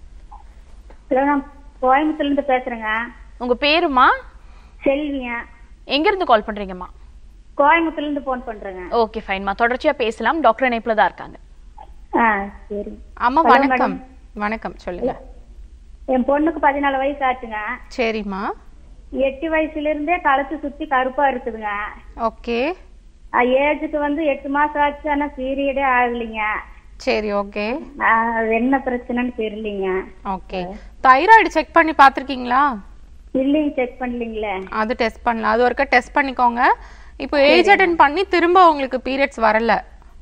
ஹலோ நான் கோயம்புத்தூர்ல இருந்து பேசுறேங்க உங்க பேருமா செல்விங்க எங்க இருந்து கால் பண்றீங்கம்மா கோயம்புத்தூர்ல இருந்து போன் பண்றேங்க ஓகே ஃபைன்மா தொடர்ச்சியா பேசலாம் டாக்டர் இணைப்புல தான் இருக்காங்க ஆ சரி அம்மா Hello, வணக்கம் வணக்கம் சொல்லுங்க என் பொண்ணுக்கு பதினாலு வயசு ஆச்சுங்க சரிம்மா எட்டு வயசுல இருந்தே கழுத்து சுத்தி கருப்பா இருக்குதுங்க ஓகே ஏஜுக்கு வந்து எட்டு மாசம் ஆச்சு ஆனா பீரியடே ஆகலைங்க சரி ஓகே ஆ, அது என்ன பிரச்சனைன்னு தெரியலீங்க ஓகே தைராய்டு செக் பண்ணி பார்த்துருக்கீங்களா இல்லைங்க செக் பண்ணலீங்களே அது டெஸ்ட் பண்ணலாம் அது ஒருக்கா டெஸ்ட் பண்ணிக்கோங்க இப்போ ஏஜ் அட்டன் பண்ணி திரும்ப உங்களுக்கு பீரியட்ஸ் வரல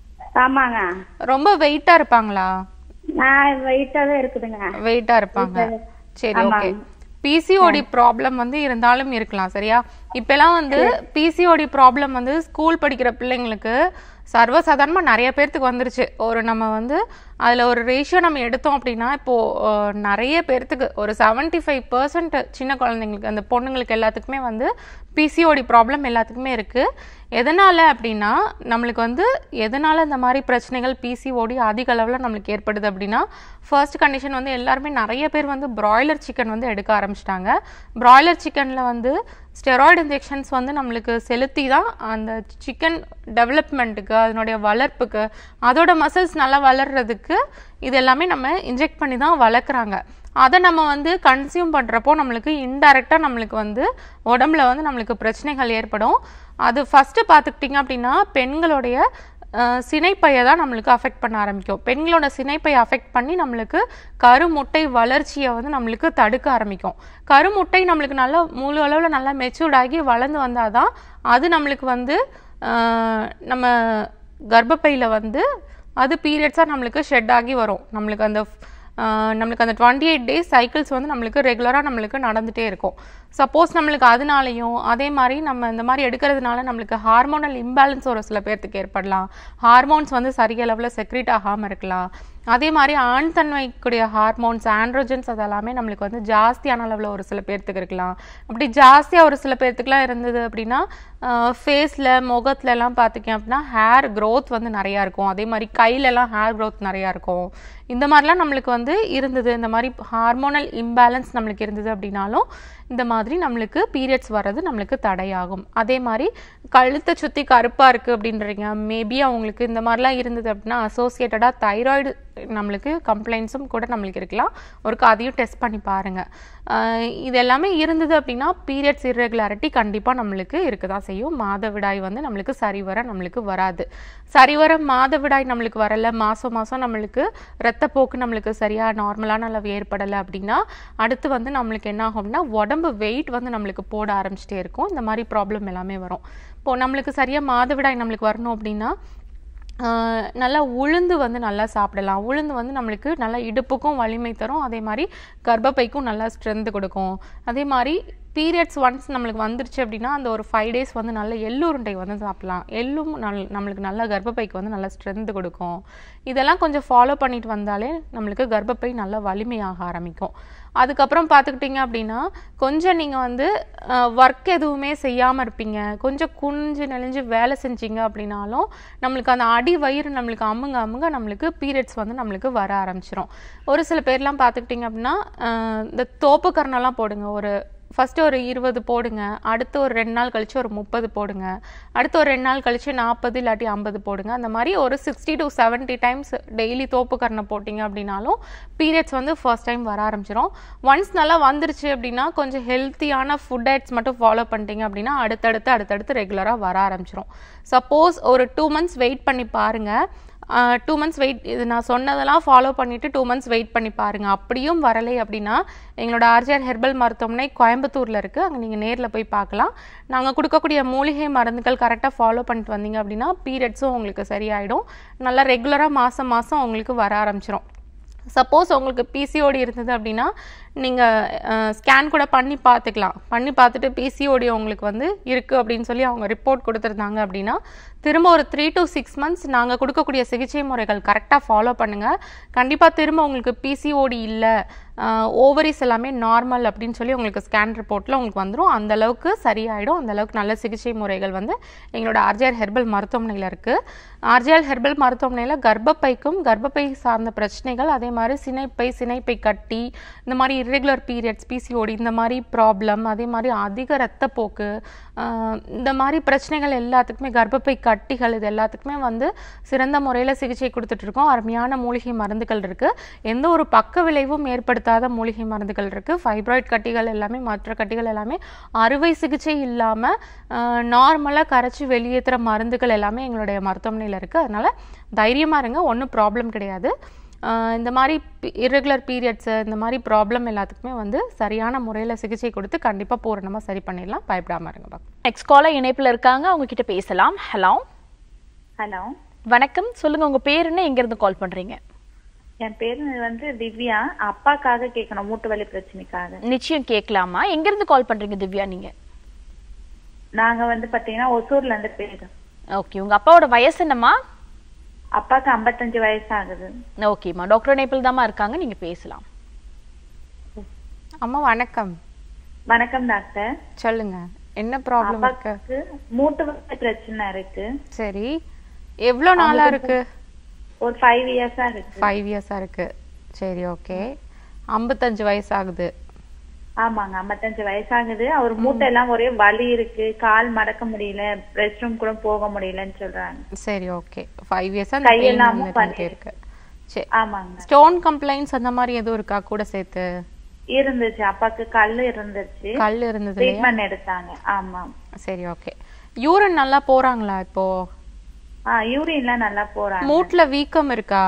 ஆமாங்க ரொம்ப வெயிட்டா இருப்பாங்களா நான் வெயிட்டா தான் இருக்குதுங்க வெயிட்டா இருப்பாங்க சரி ஆமாங்க. ஓகே பிசிஓடி ப்ராப்ளம் வந்து இருந்தாலும் இருக்கலாம் சரியா இப்பெல்லாம் வந்து பிசிஓடி ப்ராப்ளம் வந்து ஸ்கூல் படிக்கிற பிள்ளைங்களுக்கு சர்வசாதாரணமா நிறைய பேர்த்துக்கு வந்துருச்சு ஒரு நம்ம வந்து அதுல ஒரு ரேஷியோ நம்ம எடுத்தோம் அப்படின்னா இப்போ அஹ், நிறைய பேர்த்துக்கு ஒரு 75% ஃபைவ் பர்சன்ட் சின்ன குழந்தைங்களுக்கு அந்த பொண்ணுங்களுக்கு எல்லாத்துக்குமே வந்து பிசிஓடி ப்ராப்ளம் எல்லாத்துக்குமே இருக்கு எதனால அப்படின்னா நம்மளுக்கு வந்து எதனால இந்த மாதிரி பிரச்சனைகள் பிசிஓடி அதிக அளவில் நம்மளுக்கு ஏற்படுது அப்படின்னா ஃபர்ஸ்ட் கண்டிஷன் வந்து எல்லாருமே நிறைய பேர் வந்து பிராய்லர் சிக்கன் வந்து எடுக்க ஆரம்பிச்சிட்டாங்க பிராய்லர் சிக்கன்ல வந்து ஸ்டெராய்டு இன்ஜெக்ஷன்ஸ் வந்து நம்மளுக்கு செலுத்தி தான் அந்த சிக்கன் டெவலப்மெண்ட்டுக்கு அதனுடைய வளர்ப்புக்கு அதோட மசில்ஸ் நல்லா வளர்றதுக்கு இது எல்லாமே நம்ம இன்ஜெக்ட் பண்ணி தான் வளர்க்குறாங்க அதை நம்ம வந்து கன்சியூம் பண்ணுறப்போ நம்மளுக்கு இன்டைரக்டாக நம்மளுக்கு வந்து உடம்புல வந்து நம்மளுக்கு பிரச்சனைகள் ஏற்படும் அது ஃபஸ்ட்டு பார்த்துக்கிட்டிங்க அப்படின்னா பெண்களுடைய அஹ், சினைப்பையை தான் நம்மளுக்கு அஃபெக்ட் பண்ண ஆரம்பிக்கும் பெண்களோட சினைப்பையை அஃபெக்ட் பண்ணி நம்மளுக்கு கருமுட்டை வளர்ச்சியை வந்து நம்மளுக்கு தடுக்க ஆரம்பிக்கும் கருமுட்டை நம்மளுக்கு நல்லா முழு அளவில் நல்லா மெச்சூர்ட் ஆகி வளர்ந்து வந்தால் தான் அது நம்மளுக்கு வந்து அஹ், நம்ம கர்ப்பப்பையில் வந்து அது பீரியட்ஸாக நம்மளுக்கு ஷெட் ஆகி வரும் நம்மளுக்கு அந்த ஆஹ் நம்மளுக்கு அந்த டுவெண்ட்டி எயிட் டேஸ் சைக்கிள்ஸ் வந்து நம்மளுக்கு ரெகுலராக நம்மளுக்கு நடந்துகிட்டே இருக்கும் சப்போஸ் நம்மளுக்கு அதனாலையும் அதே மாதிரி நம்ம இந்த மாதிரி எடுக்கிறதுனால நம்மளுக்கு ஹார்மோனல் இம்பேலன்ஸ் ஒரு சில பேர்த்துக்கு ஏற்படலாம் ஹார்மோன்ஸ் வந்து சரிய அளவில் செக்ரேட் ஆகாமல் இருக்கலாம் அதே மாதிரி ஆண் தன்மைக்குரிய ஹார்மோன்ஸ் ஆண்ட்ரோஜன்ஸ் அதெல்லாமே நம்மளுக்கு வந்து ஜாஸ்தியான அளவில் ஒரு சில பேர்த்துக்கு இருக்கலாம் அப்படி ஜாஸ்தியாக ஒரு சில பேர்த்துக்குலாம் இருந்தது அப்படின்னா ஃபேஸில் முகத்துல எல்லாம் பார்த்திங்க அப்படின்னா ஹேர் growth வந்து நிறையா இருக்கும் அதே மாதிரி கையிலலாம் ஹேர் growth நிறையா இருக்கும் இந்த மாதிரிலாம் நம்மளுக்கு வந்து இருந்தது இந்த மாதிரி ஹார்மோனல் இம்பேலன்ஸ் நம்மளுக்கு இருந்தது அப்படின்னாலும் இந்த மாதிரி நம்மளுக்கு பீரியட்ஸ் வர்றது நம்மளுக்கு தடையாகும் அதே மாதிரி கழுத்தை சுற்றி கருப்பாக இருக்குது அப்படின்றீங்க மேபி அவங்களுக்கு இந்த மாதிரிலாம் இருந்தது அப்படின்னா அசோசியேட்டடாக தைராய்டு நம்மளுக்கு கம்ப்ளைண்ட்ஸும் கூட நம்மளுக்கு இருக்கலாம் ஒருக்கா அதையும் டெஸ்ட் பண்ணி பாருங்கள் இது எல்லாமே இருந்தது அப்படின்னா பீரியட்ஸ் இர்ரெகுலாரிட்டி கண்டிப்பாக நம்மளுக்கு இருக்க தான் செய்யும் மாதவிடாய் வந்து நம்மளுக்கு சரிவர நம்மளுக்கு வராது சரிவர மாதவிடாய் நம்மளுக்கு வரல மாதம் மாதம் நம்மளுக்கு ரத்தப்போக்கு நம்மளுக்கு சரியாக நார்மலான அளவு ஏற்படலை அப்படின்னா அடுத்து வந்து நம்மளுக்கு என்ன ஆகும் அப்படின்னா உடம்பு வெயிட் வந்து நம்மளுக்கு போட ஆரம்பிச்சிட்டே இருக்கும் இந்த மாதிரி ப்ராப்ளம் எல்லாமே வரும் இப்போ நம்மளுக்கு சரியாக மாதவிடாய் நம்மளுக்கு வரணும் அப்படின்னா ஆஹ் நல்லா உளுந்து வந்து நல்லா சாப்பிடலாம் உளுந்து வந்து நம்மளுக்கு நல்லா இடுப்புக்கும் வலிமை தரும் அதே மாதிரி கர்ப்பப்பைக்கும் நல்லா ஸ்ட்ரென்த் கொடுக்கும் அதே மாதிரி பீரியட்ஸ் ஒன்ஸ் நம்மளுக்கு வந்துருச்சு அப்படின்னா அந்த ஒரு ஃபைவ் டேஸ் வந்து நல்ல எள்ளுருண்டை வந்து சாப்பிடலாம் எள்ளும் நல் நம்மளுக்கு நல்ல கர்ப்பப்பைக்கு வந்து நல்லா ஸ்ட்ரென்த் கொடுக்கும் இதெல்லாம் கொஞ்சம் ஃபாலோ பண்ணிட்டு வந்தாலே நம்மளுக்கு கர்ப்பப்பை நல்லா வலிமையாக ஆரம்பிக்கும் அதுக்கப்புறம் பார்த்துக்கிட்டிங்க அப்படின்னா கொஞ்சம் நீங்கள் வந்து ஒர்க் எதுவுமே செய்யாமல் இருப்பீங்க கொஞ்சம் குனிஞ்சு நெளிஞ்சு வேலை செஞ்சீங்க அப்படின்னாலும் நம்மளுக்கு அந்த அடி வயிறு நம்மளுக்கு அமுங்க அமுங்க நம்மளுக்கு பீரியட்ஸ் வந்து நம்மளுக்கு வர ஆரம்பிச்சிரும் ஒரு சில பேர்லாம் பார்த்துக்கிட்டிங்க அப்படின்னா அஹ், இந்த தோப்பு கரணம்லாம் போடுங்க ஒரு ஃபஸ்ட்டு ஒரு இருபது போடுங்க அடுத்து ஒரு ரெண்டு நாள் கழிச்சு ஒரு முப்பது போடுங்க அடுத்து ஒரு ரெண்டு நாள் கழிச்சு நாற்பது இல்லாட்டி ஐம்பது போடுங்க அந்த மாதிரி ஒரு சிக்ஸ்டி டு 70 டைம்ஸ் டெய்லி தோப்பு கரணை போட்டிங்க அப்படின்னாலும் பீரியட்ஸ் வந்து ஃபர்ஸ்ட் டைம் வர ஆரம்பிச்சிரும் ஒன்ஸ் நல்லா வந்துருச்சு அப்படின்னா கொஞ்சம் ஹெல்த்தியான ஃபுட் டயட்ஸ் மட்டும் ஃபாலோ பண்ணிட்டீங்க அப்படின்னா அடுத்தடுத்து அடுத்தடுத்து ரெகுலராக வர ஆரம்பிச்சிரும் சப்போஸ் ஒரு டூ மந்த்ஸ் வெயிட் பண்ணி பாருங்கள் டூ மந்த்ஸ் வெயிட் இது நான் சொன்னதெல்லாம் ஃபாலோ பண்ணிவிட்டு டூ மந்த்ஸ் வெயிட் பண்ணி பாருங்கள் அப்படியும் வரலை அப்படின்னா எங்களோட ஆர்ஜிஆர் ஹெர்பல் மருத்துவமனை கோயம்புத்தூரில் இருக்குது அங்கே நீங்கள் நேரில் போய் பார்க்கலாம் நாங்கள் கொடுக்கக்கூடிய மூலிகை மருந்துகள் கரெக்டாக ஃபாலோ பண்ணிட்டு வந்தீங்க அப்படின்னா பீரியட்ஸும் உங்களுக்கு சரியாயிடும் நல்லா ரெகுலராக மாதம் மாதம் உங்களுக்கு வர ஆரம்பிச்சிரும் சப்போஸ் உங்களுக்கு பிசிஓடி இருந்தது அப்படின்னா நீங்கள் ஸ்கேன் கூட பண்ணி பார்த்துக்கலாம் பண்ணி பார்த்துட்டு பிசிஓடி உங்களுக்கு வந்து இருக்குது அப்படின்னு சொல்லி அவங்க ரிப்போர்ட் கொடுத்துருந்தாங்க அப்படின்னா திரும்ப ஒரு த்ரீ to சிக்ஸ் மந்த்ஸ் நாங்கள் கொடுக்கக்கூடிய சிகிச்சை முறைகள் கரெக்டாக ஃபாலோ பண்ணுங்கள் கண்டிப்பாக திரும்ப உங்களுக்கு பிசிஓடி இல்லை ஓவரிஸ் எல்லாமே நார்மல் அப்படின்னு சொல்லி உங்களுக்கு ஸ்கேன் ரிப்போர்ட்டில் உங்களுக்கு வந்துடும் அந்த அளவுக்கு சரியாயிடும் அந்த அளவுக்கு நல்ல சிகிச்சை முறைகள் வந்து எங்களோட ஆர்ஜிஆர் ஹெர்பல் மருத்துவமனையில் இருக்குது ஆர்ஜிஆர் ஹெர்பல் மருத்துவமனையில் கர்ப்பப்பைக்கும் கர்ப்பப்பை சார்ந்த பிரச்சனைகள் அதே மாதிரி சினைப்பை சினைப்பை கட்டி இந்த மாதிரி irregular பீரியட்ஸ் பிசிஓடி இந்த மாதிரி ப்ராப்ளம் அதே மாதிரி அதிக ரத்தப்போக்கு ஆஹ் இந்த மாதிரி பிரச்சனைகள் எல்லாத்துக்குமே கர்ப்பப்பை கட்டிகள் இது எல்லாத்துக்குமே வந்து சிறந்த முறையில் சிகிச்சை கொடுத்துட்டு இருக்கோம் அருமையான மூலிகை மருந்துகள் இருக்கு எந்த ஒரு பக்க விளைவும் ஏற்படுத்தாத மூலிகை மருந்துகள் இருக்கு ஃபைப்ராய்ட் கட்டிகள் எல்லாமே மற்ற கட்டிகள் எல்லாமே அறுவை சிகிச்சை இல்லாம நார்மலாக கரைச்சி வெளியேற்றுற மருந்துகள் எல்லாமே எங்களுடைய மருத்துவமனையில் இருக்கு அதனால தைரியமா இருங்க ஒன்றும் ப்ராப்ளம் கிடையாது ஆஹ் இந்த மாதிரி irregular பீரியட்ஸு இந்த மாதிரி ப்ராப்ளம் எல்லாத்துக்குமே வந்து சரியான முறையில் சிகிச்சை கொடுத்து கண்டிப்பாக பூரணமாக சரி பண்ணிடலாம் பயப்படாம இருங்க டாக்டர் நெக்ஸ்ட் காலர் இணைப்புல இருக்காங்க அவங்க கிட்ட பேசலாம் ஹலோ ஹலோ வணக்கம் சொல்லுங்க உங்க பேர் என்ன எங்க இருந்து கால் பண்றீங்க என் பேரு வந்து திவ்யா அப்பாக்காக கேட்கணும் மூட்டு வலி பிரச்சனைக்காக நிச்சயம் கேட்கலாமா எங்க இருந்து கால் பண்றீங்க திவ்யா நீங்க நாங்க வந்து பாத்தீங்கன்னா ஒசூர்ல இருந்து பேசுறோம் ஓகே உங்க அப்பாவோட வயசு என்னம்மா அப்பாக்கு 55 வயசு ஆகுது ஓகேம்மா டாக்டர் இணைப்பில் தாம்மா இருக்காங்க நீங்க பேசலாம் அம்மா வணக்கம் வணக்கம் டாக்டர் சொல்லுங்க என்ன ப்ராப்ளம் இருக்கு அப்பாக்கு மூட்டு வலி பிரச்சனை இருக்கு சரி எவ்வளோ நாளா இருக்கு ஒரு ஃபைவ் இயர்ஸா இருக்கு ஃபைவ் இயர்ஸா இருக்கு சரி ஓகே ஐம்பத்தஞ்சு வயசு ஆகுது ஆமாங்க 55 வயசாகுது அவர் மூட்டை எல்லாம் ஒரே வலி இருக்கு கால் மடக்க முடியல ரெஸ்ட் ரூம் கூட போக முடியலன்னு சொல்றாங்க சரி ஓகே ஃபைவ் இயர்ஸா அந்த பெயின் கையெல்லாமும் வந்துட்டே வலி இருக்கு சரி ஆமாங்க ஸ்டோன் கம்ப்ளைண்ட்ஸ் அந்த மாதிரி எதுவும் இருக்கா கூட சேர்த்து இருந்துச்சு அப்பாக்கு கல்லு இருந்துச்சு கல் இருந்தது இல்லையா ட்ரீட்மெண்ட் எடுத்தாங்க ஆமா சரி ஓகே யூரின் நல்லா போறாங்களா இப்போ ஆ யூரின்லாம் நல்லா போறாங்க மூட்ல வீக்கம் இருக்கா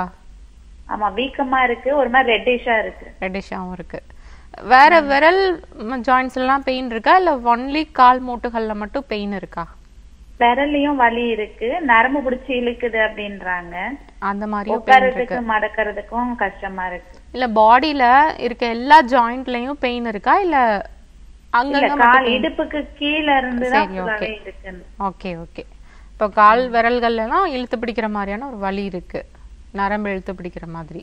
ஆமா வீக்கமா இருக்கு ஒரு மாதிரி ரெட்டிஷா இருக்கு ரெட்டிஷாவும் இருக்கு வேற விரல் ஜாயின்ஸ் எல்லாம் பெயின் இருக்கா இல்ல ஒன்லி கால் மூட்டுகள்ல மட்டும் பெயின் இருக்கா விரல்லையும் வலி இருக்கு நரம்பு பிடிச்சி இழுக்குது அப்படின்றாங்க அந்த மாதிரியும் பெயின் இருக்கு உட்காரதுக்கு மடக்கிறதுக்கும் கஷ்டமா இருக்கு இல்ல பாடியில இருக்க எல்லா ஜாயிண்ட்லயும் பெயின் இருக்கா இல்ல இல்ல அங்கங்க கால் இடுப்புக்கு கீழ இருந்து தான் சரி, full-ஆவே okay. இருக்கு ஓகே ஓகே இப்போ கால் விரல்கள்ல எல்லாம் இழுத்து பிடிக்கிற மாதிரியான ஒரு வலி இருக்கு நரம்பு இழுத்து பிடிக்கிற மாதிரி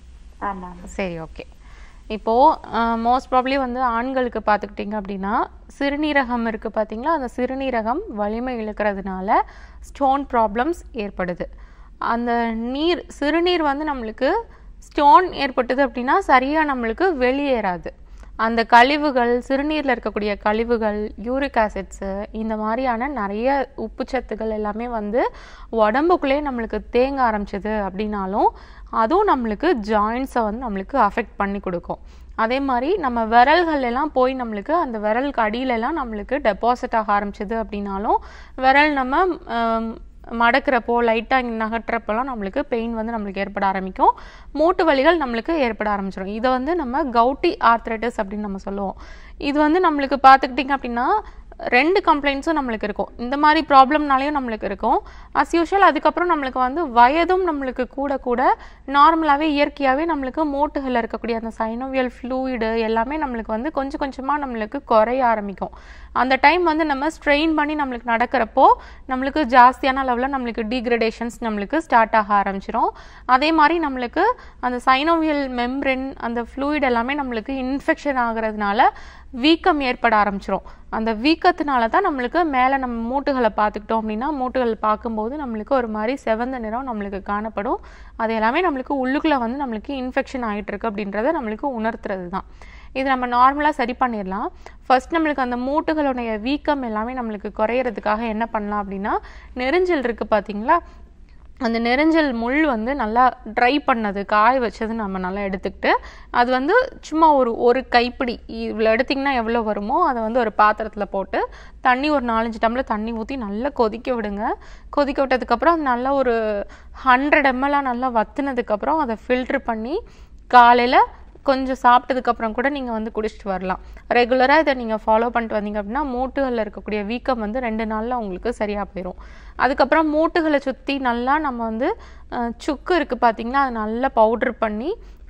ஆமா சரி ஓகே இப்போ மோஸ்ட் ப்ராப்ளி வந்து ஆண்களுக்கு பார்த்துக்கிட்டிங்க அப்படின்னா சிறுநீரகம் இருக்கு பார்த்தீங்களா அந்த சிறுநீரகம் வலிமை இழுக்கிறதுனால ஸ்டோன் ப்ராப்ளம்ஸ் ஏற்படுது அந்த நீர் சிறுநீர் வந்து நம்மளுக்கு ஸ்டோன் ஏற்பட்டது அப்படின்னா சரியா நம்மளுக்கு வெளியேறாது அந்த கழிவுகள் சிறுநீரில் இருக்கக்கூடிய கழிவுகள் யூரிக் ஆசிட்ஸு இந்த மாதிரியான நிறைய உப்புச்சத்துகள் எல்லாமே வந்து உடம்புக்குள்ளே நம்மளுக்கு தேங்க ஆரம்பிச்சது அப்படின்னாலும் அதுவும் நம்மளுக்கு ஜாயின்ஸை வந்து நம்மளுக்கு அஃபெக்ட் பண்ணி கொடுக்கும் அதே மாதிரி நம்ம விரல்கள் எல்லாம் போய் நம்மளுக்கு அந்த விரலுக்கு அடியில எல்லாம் நம்மளுக்கு டெபாசிட் ஆக ஆரம்பிச்சது அப்படின்னாலும் விரல் நம்ம ஆம், மடக்கிறப்போ லைட்டாக இங்கே நகட்டுறப்பெல்லாம் நம்மளுக்கு பெயின் வந்து நம்மளுக்கு ஏற்பட ஆரம்பிக்கும் மூட்டு வலிகள் நம்மளுக்கு ஏற்பட ஆரம்பிச்சிடும் இதை வந்து நம்ம கவுட்டி ஆர்த்ரைட்டிஸ் அப்படின்னு நம்ம சொல்லுவோம் இது வந்து நம்மளுக்கு பார்த்துக்கிட்டிங்க அப்படின்னா ரெண்டு கம்ப்ளைண்ட்ஸும் நம்மளுக்கு இருக்கும் இந்த மாதிரி ப்ராப்ளம்னாலையும் நம்மளுக்கு இருக்கும் அஸ் யூஷுவல் அதுக்கப்புறம் நம்மளுக்கு வந்து வயதும் நம்மளுக்கு கூட கூட நார்மலாகவே இயற்கையாகவே நம்மளுக்கு மூட்டுகளில் இருக்கக்கூடிய அந்த சைனோவியல் ஃப்ளூயிடு எல்லாமே நம்மளுக்கு வந்து கொஞ்சம் கொஞ்சமாக நம்மளுக்கு குறைய ஆரம்பிக்கும் அந்த டைம் வந்து நம்ம ஸ்ட்ரெயின் பண்ணி நம்மளுக்கு நடக்கிறப்போ நம்மளுக்கு ஜாஸ்தியான லெவலில் நம்மளுக்கு டீக்ரடேஷன்ஸ் நம்மளுக்கு ஸ்டார்ட் ஆக ஆரம்பிச்சிரும் அதே மாதிரி நம்மளுக்கு அந்த சைனோவியல் மெம்ப்ரென் அந்த ஃப்ளூயிட் எல்லாமே நம்மளுக்கு இன்ஃபெக்ஷன் ஆகுறதுனால வீக்கம் ஏற்பட ஆரம்பிச்சிரும் அந்த வீக்கத்தினால தான் நம்மளுக்கு மேலே நம்ம மூட்டுகளை பார்த்துக்கிட்டோம் அப்படின்னா மூட்டுகள் பார்க்கும்போது நம்மளுக்கு ஒரு மாதிரி செவந்த நிறம் நம்மளுக்கு காணப்படும் அது எல்லாமே நம்மளுக்கு உள்ளுக்குள்ளே வந்து நம்மளுக்கு இன்ஃபெக்ஷன் ஆகிட்டு இருக்கு அப்படின்றத நம்மளுக்கு உணர்த்துறது தான் இது நம்ம நார்மலாக சரி பண்ணிடலாம் ஃபர்ஸ்ட் நம்மளுக்கு அந்த மூட்டுகளுடைய வீக்கம் எல்லாமே நம்மளுக்கு குறையிறதுக்காக என்ன பண்ணலாம் அப்படின்னா நெரிஞ்சல் இருக்குது பார்த்தீங்களா அந்த நெரிஞ்சல் முள் வந்து நல்லா ட்ரை பண்ணது காய வச்சது நம்ம நல்லா எடுத்துக்கிட்டு அது வந்து சும்மா ஒரு ஒரு கைப்பிடி இவ்வளோ எடுத்திங்கன்னா எவ்வளோ வருமோ அதை வந்து ஒரு பாத்திரத்தில் போட்டு தண்ணி ஒரு நாலஞ்சு டம்ளர் தண்ணி ஊற்றி நல்லா கொதிக்க விடுங்க கொதிக்க விட்டதுக்கப்புறம் அது நல்லா ஒரு ஹண்ட்ரட் எம்எல்லாம் நல்லா வத்துனதுக்கப்புறம் அதை ஃபில்ட்ரு பண்ணி காலையில் கொஞ்சம் சாப்பிட்டதுக்கு அப்புறம் கூட நீங்கள் வந்து குடிச்சிட்டு வரலாம் ரெகுலராக இதை நீங்கள் ஃபாலோ பண்ணிட்டு வந்தீங்க அப்படின்னா மூட்டுகளில் இருக்கக்கூடிய வீக்கம் வந்து ரெண்டு நாளில் உங்களுக்கு சரியாக போயிடும் அதுக்கப்புறம் மூட்டுகளை சுற்றி நல்லா நம்ம வந்து அஹ், சுக்கு இருக்குது பார்த்தீங்களா அதை நல்லா பவுட்ரு பண்ணி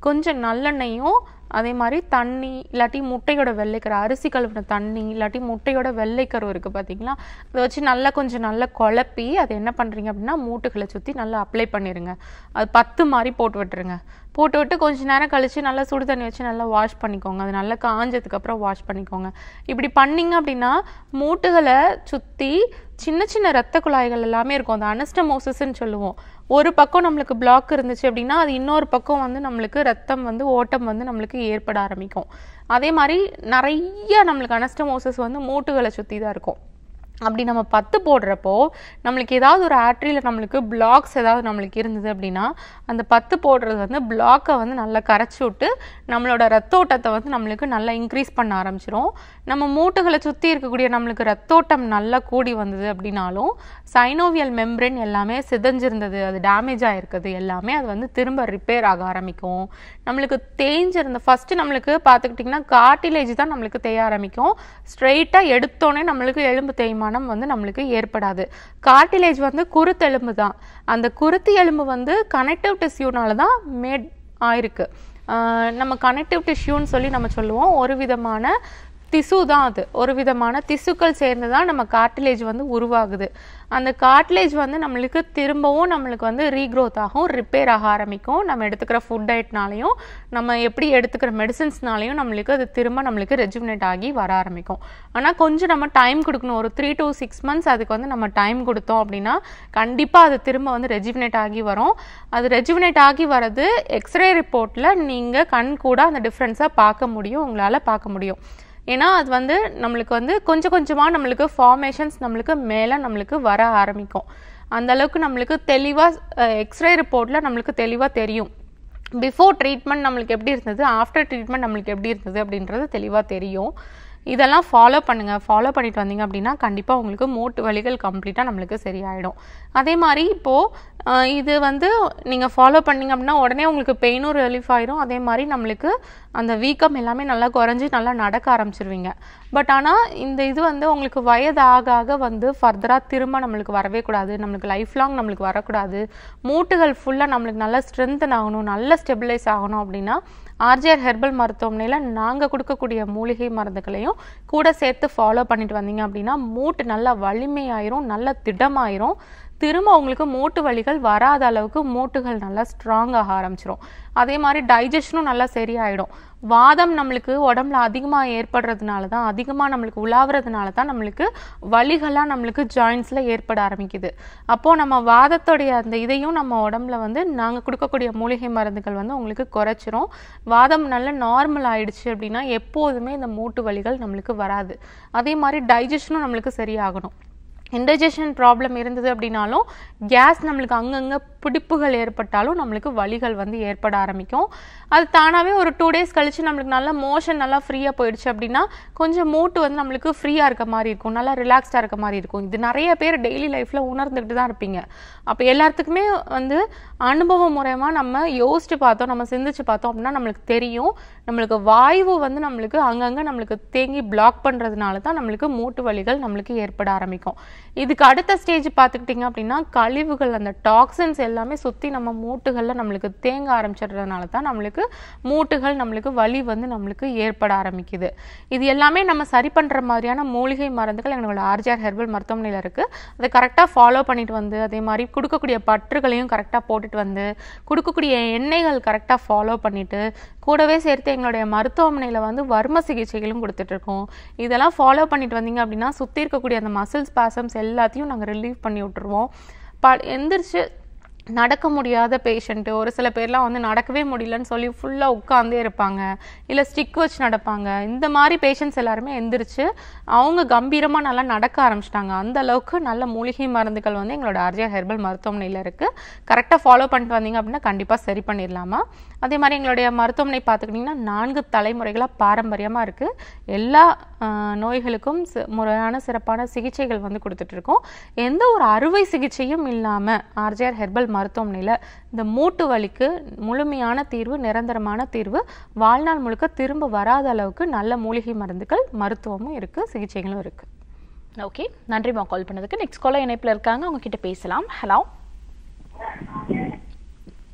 கொஞ்சம் நல்லெண்ணெயும் அதே மாதிரி தண்ணி இல்லாட்டி முட்டையோட வெள்ளைக்கரு அரிசி கழுவின தண்ணி இல்லாட்டி முட்டையோட வெள்ளைக்கரு இருக்குது பார்த்தீங்களா அதை வச்சு நல்லா கொஞ்சம் நல்லா குழப்பி அதை என்ன பண்ணுறீங்க அப்படின்னா மூட்டுகளை சுற்றி நல்லா அப்ளை பண்ணிடுங்க அது பத்து மாதிரி போட்டு விட்டுருங்க போட்டு விட்டு கொஞ்ச நேரம் கழித்து நல்லா சுடு தண்ணி வச்சு நல்லா வாஷ் பண்ணிக்கோங்க அது நல்லா காஞ்சதுக்கப்புறம் வாஷ் பண்ணிக்கோங்க இப்படி பண்ணீங்க அப்படின்னா மூட்டுகளை சுற்றி சின்ன சின்ன ரத்த குழாய்கள் எல்லாமே இருக்கும் அந்த அனஸ்டமோசிஸ்ன்னு சொல்லுவோம் ஒரு பக்கம் நம்மளுக்கு பிளாக் இருந்துச்சு அப்படின்னா அது இன்னொரு பக்கம் வந்து நம்மளுக்கு ரத்தம் வந்து ஓட்டம் வந்து நம்மளுக்கு ஏற்பட ஆரம்பிக்கும் அதே மாதிரி நிறைய நம்மளுக்கு அனஸ்டமோசிஸ் வந்து மூட்டுகளை சுற்றி தான் இருக்கும் அப்படி நம்ம பத்து போடுறப்போ நம்மளுக்கு ஏதாவது ஒரு ஆர்ட்ரியில் நம்மளுக்கு பிளாக்ஸ் ஏதாவது நம்மளுக்கு இருந்தது அப்படின்னா அந்த பத்து போடுறது வந்து பிளாக்கை வந்து நல்லா கரைச்சி விட்டு நம்மளோட ரத்தோட்டத்தை வந்து நம்மளுக்கு நல்லா இன்க்ரீஸ் பண்ண ஆரம்பிச்சிரும் நம்ம மூட்டுகளை சுற்றி இருக்கக்கூடிய நம்மளுக்கு ரத்தோட்டம் நல்லா கூடி வந்தது அப்படின்னாலும் சைனோவியல் மெம்ப்ரென் எல்லாமே சிதைஞ்சிருந்தது அது டேமேஜ் ஆகிருக்குது எல்லாமே அது வந்து திரும்ப ரிப்பேர் ஆக ஆரம்பிக்கும் நம்மளுக்கு தேஞ்சிருந்த ஃபஸ்ட்டு நம்மளுக்கு பார்த்துக்கிட்டிங்கன்னா கார்டிலேஜ் தான் நம்மளுக்கு தேய ஆரம்பிக்கும் ஸ்ட்ரெயிட்டாக எடுத்தோடனே நம்மளுக்கு எலும்பு தேய்மானம் வந்து நம்மளுக்கு ஏற்படாது கார்டிலேஜ் வந்து குருத்தெலும்பு தான் அந்த குருத்து எலும்பு வந்து கனெக்டிவ் டிஷ்யூனால தான் மேட் ஆயிருக்கு ஆஹ் நம்ம கனெக்டிவ் டிஷ்யூன்னு சொல்லி நம்ம சொல்லுவோம் ஒரு விதமான திசு தான் அது ஒரு விதமான திசுக்கள் சேர்ந்து தான் நம்ம கார்டிலேஜ் வந்து உருவாகுது அந்த கார்டிலேஜ் வந்து நம்மளுக்கு திரும்பவும் நம்மளுக்கு வந்து ரீக்ரோத் ஆகும் ரிப்பேர் ஆக ஆரம்பிக்கும் நம்ம எடுத்துக்கிற ஃபுட் டயட்னாலையும் நம்ம எப்படி எடுத்துக்கிற மெடிசின்ஸ்னாலையும் நம்மளுக்கு அது திரும்ப நம்மளுக்கு ரெஜுமினேட் ஆகி வர ஆரம்பிக்கும் ஆனால் கொஞ்சம் நம்ம டைம் கொடுக்கணும் ஒரு த்ரீ to சிக்ஸ் மந்த்ஸ் அதுக்கு வந்து நம்ம டைம் கொடுத்தோம் அப்படின்னா கண்டிப்பாக அது திரும்ப வந்து ரெஜுவினேட் ஆகி வரும் அது ரெஜுவினேட் ஆகி வர்றது எக்ஸ்ரே ரிப்போர்ட்டில் நீங்கள் கண் கூட அந்த டிஃப்ரென்ஸை பார்க்க முடியும் உங்களால் பார்க்க முடியும் ஏன்னா அது வந்து நம்மளுக்கு வந்து கொஞ்சம் கொஞ்சமாக நம்மளுக்கு ஃபார்மேஷன்ஸ் நம்மளுக்கு மேலே நம்மளுக்கு வர ஆரம்பிக்கும் அந்த அளவுக்கு நம்மளுக்கு தெளிவாக எக்ஸ்ரே ரிப்போர்ட்டில் நம்மளுக்கு தெளிவாக தெரியும் பிஃபோர் ட்ரீட்மெண்ட் நம்மளுக்கு எப்படி இருந்தது ஆஃப்டர் ட்ரீட்மெண்ட் நம்மளுக்கு எப்படி இருந்தது அப்படின்றது தெளிவாக தெரியும் இதெல்லாம் ஃபாலோ பண்ணுங்கள் ஃபாலோ பண்ணிட்டு வந்தீங்க அப்படின்னா கண்டிப்பாக உங்களுக்கு மூட்டு வலிகள் கம்ப்ளீட்டாக நம்மளுக்கு சரியாயிடும் அதே மாதிரி இப்போது இது வந்து நீங்கள் ஃபாலோ பண்ணீங்க அப்படின்னா உடனே உங்களுக்கு பெயினும் ரிலீஃப் ஆயிரும் அதே மாதிரி நம்மளுக்கு அந்த வீக்கம் எல்லாமே நல்லா குறைஞ்சி நல்லா நடக்க ஆரம்பிச்சிருவீங்க பட் ஆனால் இந்த இது வந்து உங்களுக்கு வயது ஆக ஆக வந்து ஃபர்தராக திரும்ப நம்மளுக்கு வரவே கூடாது நம்மளுக்கு லைஃப் லாங் நம்மளுக்கு வரக்கூடாது மூட்டுகள் ஃபுல்லாக நம்மளுக்கு நல்லா ஸ்ட்ரென்தன் ஆகணும் நல்ல ஸ்டெபிலைஸ் ஆகணும் அப்படின்னா ஆர்ஜிஆர் ஹெர்பல் மருத்துவமனையில் நாங்கள் கொடுக்கக்கூடிய மூலிகை மருந்துகளையும் கூட சேர்த்து ஃபாலோ பண்ணிட்டு வந்தீங்க அப்படின்னா மூட்டு நல்லா வலிமையாயிரும் நல்லா திடமாயிரும் திரும்ப உங்களுக்கு மூட்டு வலிகள் வராத அளவுக்கு மூட்டுகள் நல்லா ஸ்ட்ராங் ஆக ஆரம்பிச்சிரும் அதே மாதிரி டைஜஷனும் நல்லா சரியாயிடும் வாதம் நம்மளுக்கு உடம்புல அதிகமாக ஏற்படுறதுனால தான் அதிகமாக நம்மளுக்கு உலாவுறதுனால தான் நம்மளுக்கு வலிகள்லாம் நம்மளுக்கு ஜாயின்ஸில் ஏற்பட ஆரம்பிக்குது அப்போது நம்ம வாதத்தோடைய அந்த இதையும் நம்ம உடம்புல வந்து நாங்கள் கொடுக்கக்கூடிய மூலிகை மருந்துகள் வந்து உங்களுக்கு குறைச்சிரும் வாதம் நல்ல நார்மல் ஆயிடுச்சு அப்படின்னா எப்போதுமே இந்த மூட்டு வலிகள் நம்மளுக்கு வராது அதே மாதிரி டைஜஷனும் நம்மளுக்கு சரியாகணும் இன்டைஜஷன் ப்ராப்ளம் இருந்தது அப்படின்னாலும் கேஸ் நம்மளுக்கு அங்கங்கே பிடிப்புகள் ஏற்பட்டாலும் நம்மளுக்கு வலிகள் வந்து ஏற்பட ஆரம்பிக்கும் அது தானாகவே ஒரு டூ டேஸ் கழிச்சு நம்மளுக்கு நல்லா மோஷன் நல்லா ஃப்ரீயாக போயிடுச்சு அப்படின்னா கொஞ்சம் மூட்டு வந்து நம்மளுக்கு ஃப்ரீயாக இருக்க மாதிரி இருக்கும் நல்லா ரிலாக்ஸ்டாக இருக்க மாதிரி இருக்கும் இது நிறைய பேர் டெய்லி லைஃப்பில் உணர்ந்துக்கிட்டு தான் இருப்பீங்க அப்போ எல்லாத்துக்குமே வந்து அனுபவ முறையமாக நம்ம யோசிச்சு பார்த்தோம் நம்ம சிந்திச்சு பார்த்தோம் அப்படின்னா நம்மளுக்கு தெரியும் நம்மளுக்கு வாய்வு வந்து நம்மளுக்கு அங்கங்கே நம்மளுக்கு தேங்கி பிளாக் பண்ணுறதுனால தான் நம்மளுக்கு மூட்டு வலிகள் நம்மளுக்கு ஏற்பட ஆரம்பிக்கும் இதுக்கு அடுத்த ஸ்டேஜ் பார்த்துக்கிட்டிங்க அப்படின்னா கழிவுகள் அந்த டாக்ஸின்ஸ் எல்லாமே சுற்றி நம்ம மூட்டுகளில் நம்மளுக்கு தேங்க ஆரம்பிச்சிடுறதுனால தான் நம்மளுக்கு மூட்டுகள் நம்மளுக்கு வலி வந்து நம்மளுக்கு ஏற்பட ஆரம்பிக்குது இது எல்லாமே நம்ம சரி பண்ணுற மாதிரியான மூலிகை மருந்துகள் எங்களோட ஆர்ஜிஆர் ஹெர்பல் மருத்துவமனையில் இருக்குது அதை கரெக்டாக ஃபாலோ பண்ணிட்டு வந்து அதே மாதிரி கொடுக்கக்கூடிய பற்றுகளையும் கரெக்டாக போட்டுட்டு வந்து கொடுக்கக்கூடிய எண்ணெய்கள் கரெக்டாக ஃபாலோ பண்ணிட்டு கூடவே சேர்த்து எங்களுடைய மருத்துவமனையில் வந்து வர்ம சிகிச்சைகளும் கொடுத்துட்ருக்கோம் இதெல்லாம் ஃபாலோ பண்ணிட்டு வந்தீங்க அப்படின்னா சுற்றி இருக்கக்கூடிய அந்த மசில் ஸ்பாசம்ஸ் எல்லாத்தையும் நாங்கள் ரிலீவ் பண்ணி விட்டுருவோம் ப எந்திரிச்சு நடக்க முடியாத பேஷண்ட்டு ஒரு சில பேர்லாம் வந்து நடக்கவே முடியலன்னு சொல்லி ஃபுல்லாக உட்காந்தே இருப்பாங்க இல்லை ஸ்டிக் வச்சு நடப்பாங்க இந்த மாதிரி பேஷண்ட்ஸ் எல்லாருமே எந்திரிச்சு அவங்க கம்பீரமாக நல்லா நடக்க ஆரம்பிச்சிட்டாங்க அந்த அளவுக்கு நல்ல மூலிகை மருந்துகள் வந்து எங்களோட ஆர்ஜிஆர் ஹெர்பல் மருத்துவமனையில் இருக்குது கரெக்டாக ஃபாலோ பண்ணிட்டு வந்தீங்க அப்படின்னா கண்டிப்பாக சரி பண்ணிடலாமா அதே மாதிரி எங்களுடைய மருத்துவமனை பார்த்துக்கிட்டிங்கன்னா நான்கு தலைமுறைகளாக பாரம்பரியமாக இருக்குது எல்லா ஆஹ், நோய்களுக்கும் சி- முறையான சிறப்பான சிகிச்சைகள் வந்து கொடுத்துட்ருக்கோம் எந்த ஒரு அறுவை சிகிச்சையும் இல்லாமல் ஆர்ஜிஆர் ஹெர்பல் மருத்துவமனையில் இந்த மூட்டு வலிக்கு முழுமையான தீர்வு நிரந்தரமான தீர்வு வாழ்நாள் முழுக்க திரும்ப வராத அளவுக்கு நல்ல மூலிகை மருந்துகள் மருத்துவமும் இருக்குது சிகிச்சைகளும் இருக்குது ஓகே நன்றிமா கால் பண்ணதுக்கு நெக்ஸ்ட் காலர் இணைப்பில் இருக்காங்க அவங்க கிட்ட பேசலாம் ஹலோ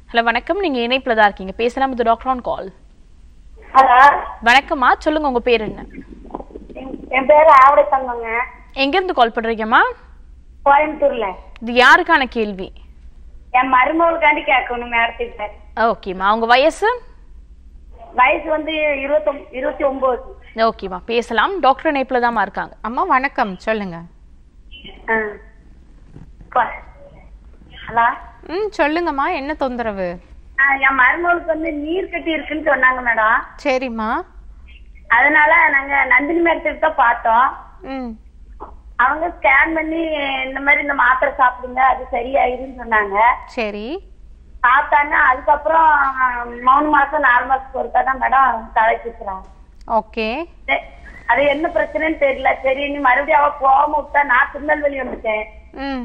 ஹலோ வணக்கம் நீங்க இணைப்புல தான் இருக்கீங்க பேசலாம் இது டாக்டர் ஆன் கால் ஹலோ வணக்கம்மா சொல்லுங்க உங்க பேர் என்ன என்- என் பேரு ஆவடை தங்கங்க எங்க இருந்து கால் பண்றீங்கம்மா கோயம்புத்தூர்ல இது யாருக்கான கேள்வி என் மருமகளுக்காண்டி கேட்கணும் மேடத்துக்கிட்ட ஓகேம்மா உங்க வயசு வயசு வந்து இருபத்தொம் இருபத்தி ஒன்பது ஓகேம்மா பேசலாம் டாக்டர் இணைப்புல தான்மா இருக்காங்க அம்மா வணக்கம் சொல்லுங்க ஆ. கொ- ஹலோ ம் சொல்லுங்கம்மா என்ன தொந்தரவு ஆ, என் மருமகளுக்கு வந்து நீர் கட்டி இருக்குன்னு சொன்னாங்க மேடம் சரிம்மா அதனால நாங்க நந்தினி மேடத்துக்கு தான் பார்த்தோம் ம் அவங்க ஸ்கேன் பண்ணி இந்த மாதிரி இந்த மாத்திரை சாப்பிடுங்க அது சரியாயிருன்னு சொன்னாங்க சரி சாப்பிட்டாங்க அதுக்கப்புறம் மூணு மாசம் நாலு மாசத்துக்கு ஒருக்கா தான் மேடம் தலைச்சுக்கிறாங்க ஓகே அது என்ன பிரச்சனைன்னு தெரியல சரி நீ மறுபடியும் அவ போகாம விட்டா நான் திருநெல்வேலி வந்துட்டேன் ம்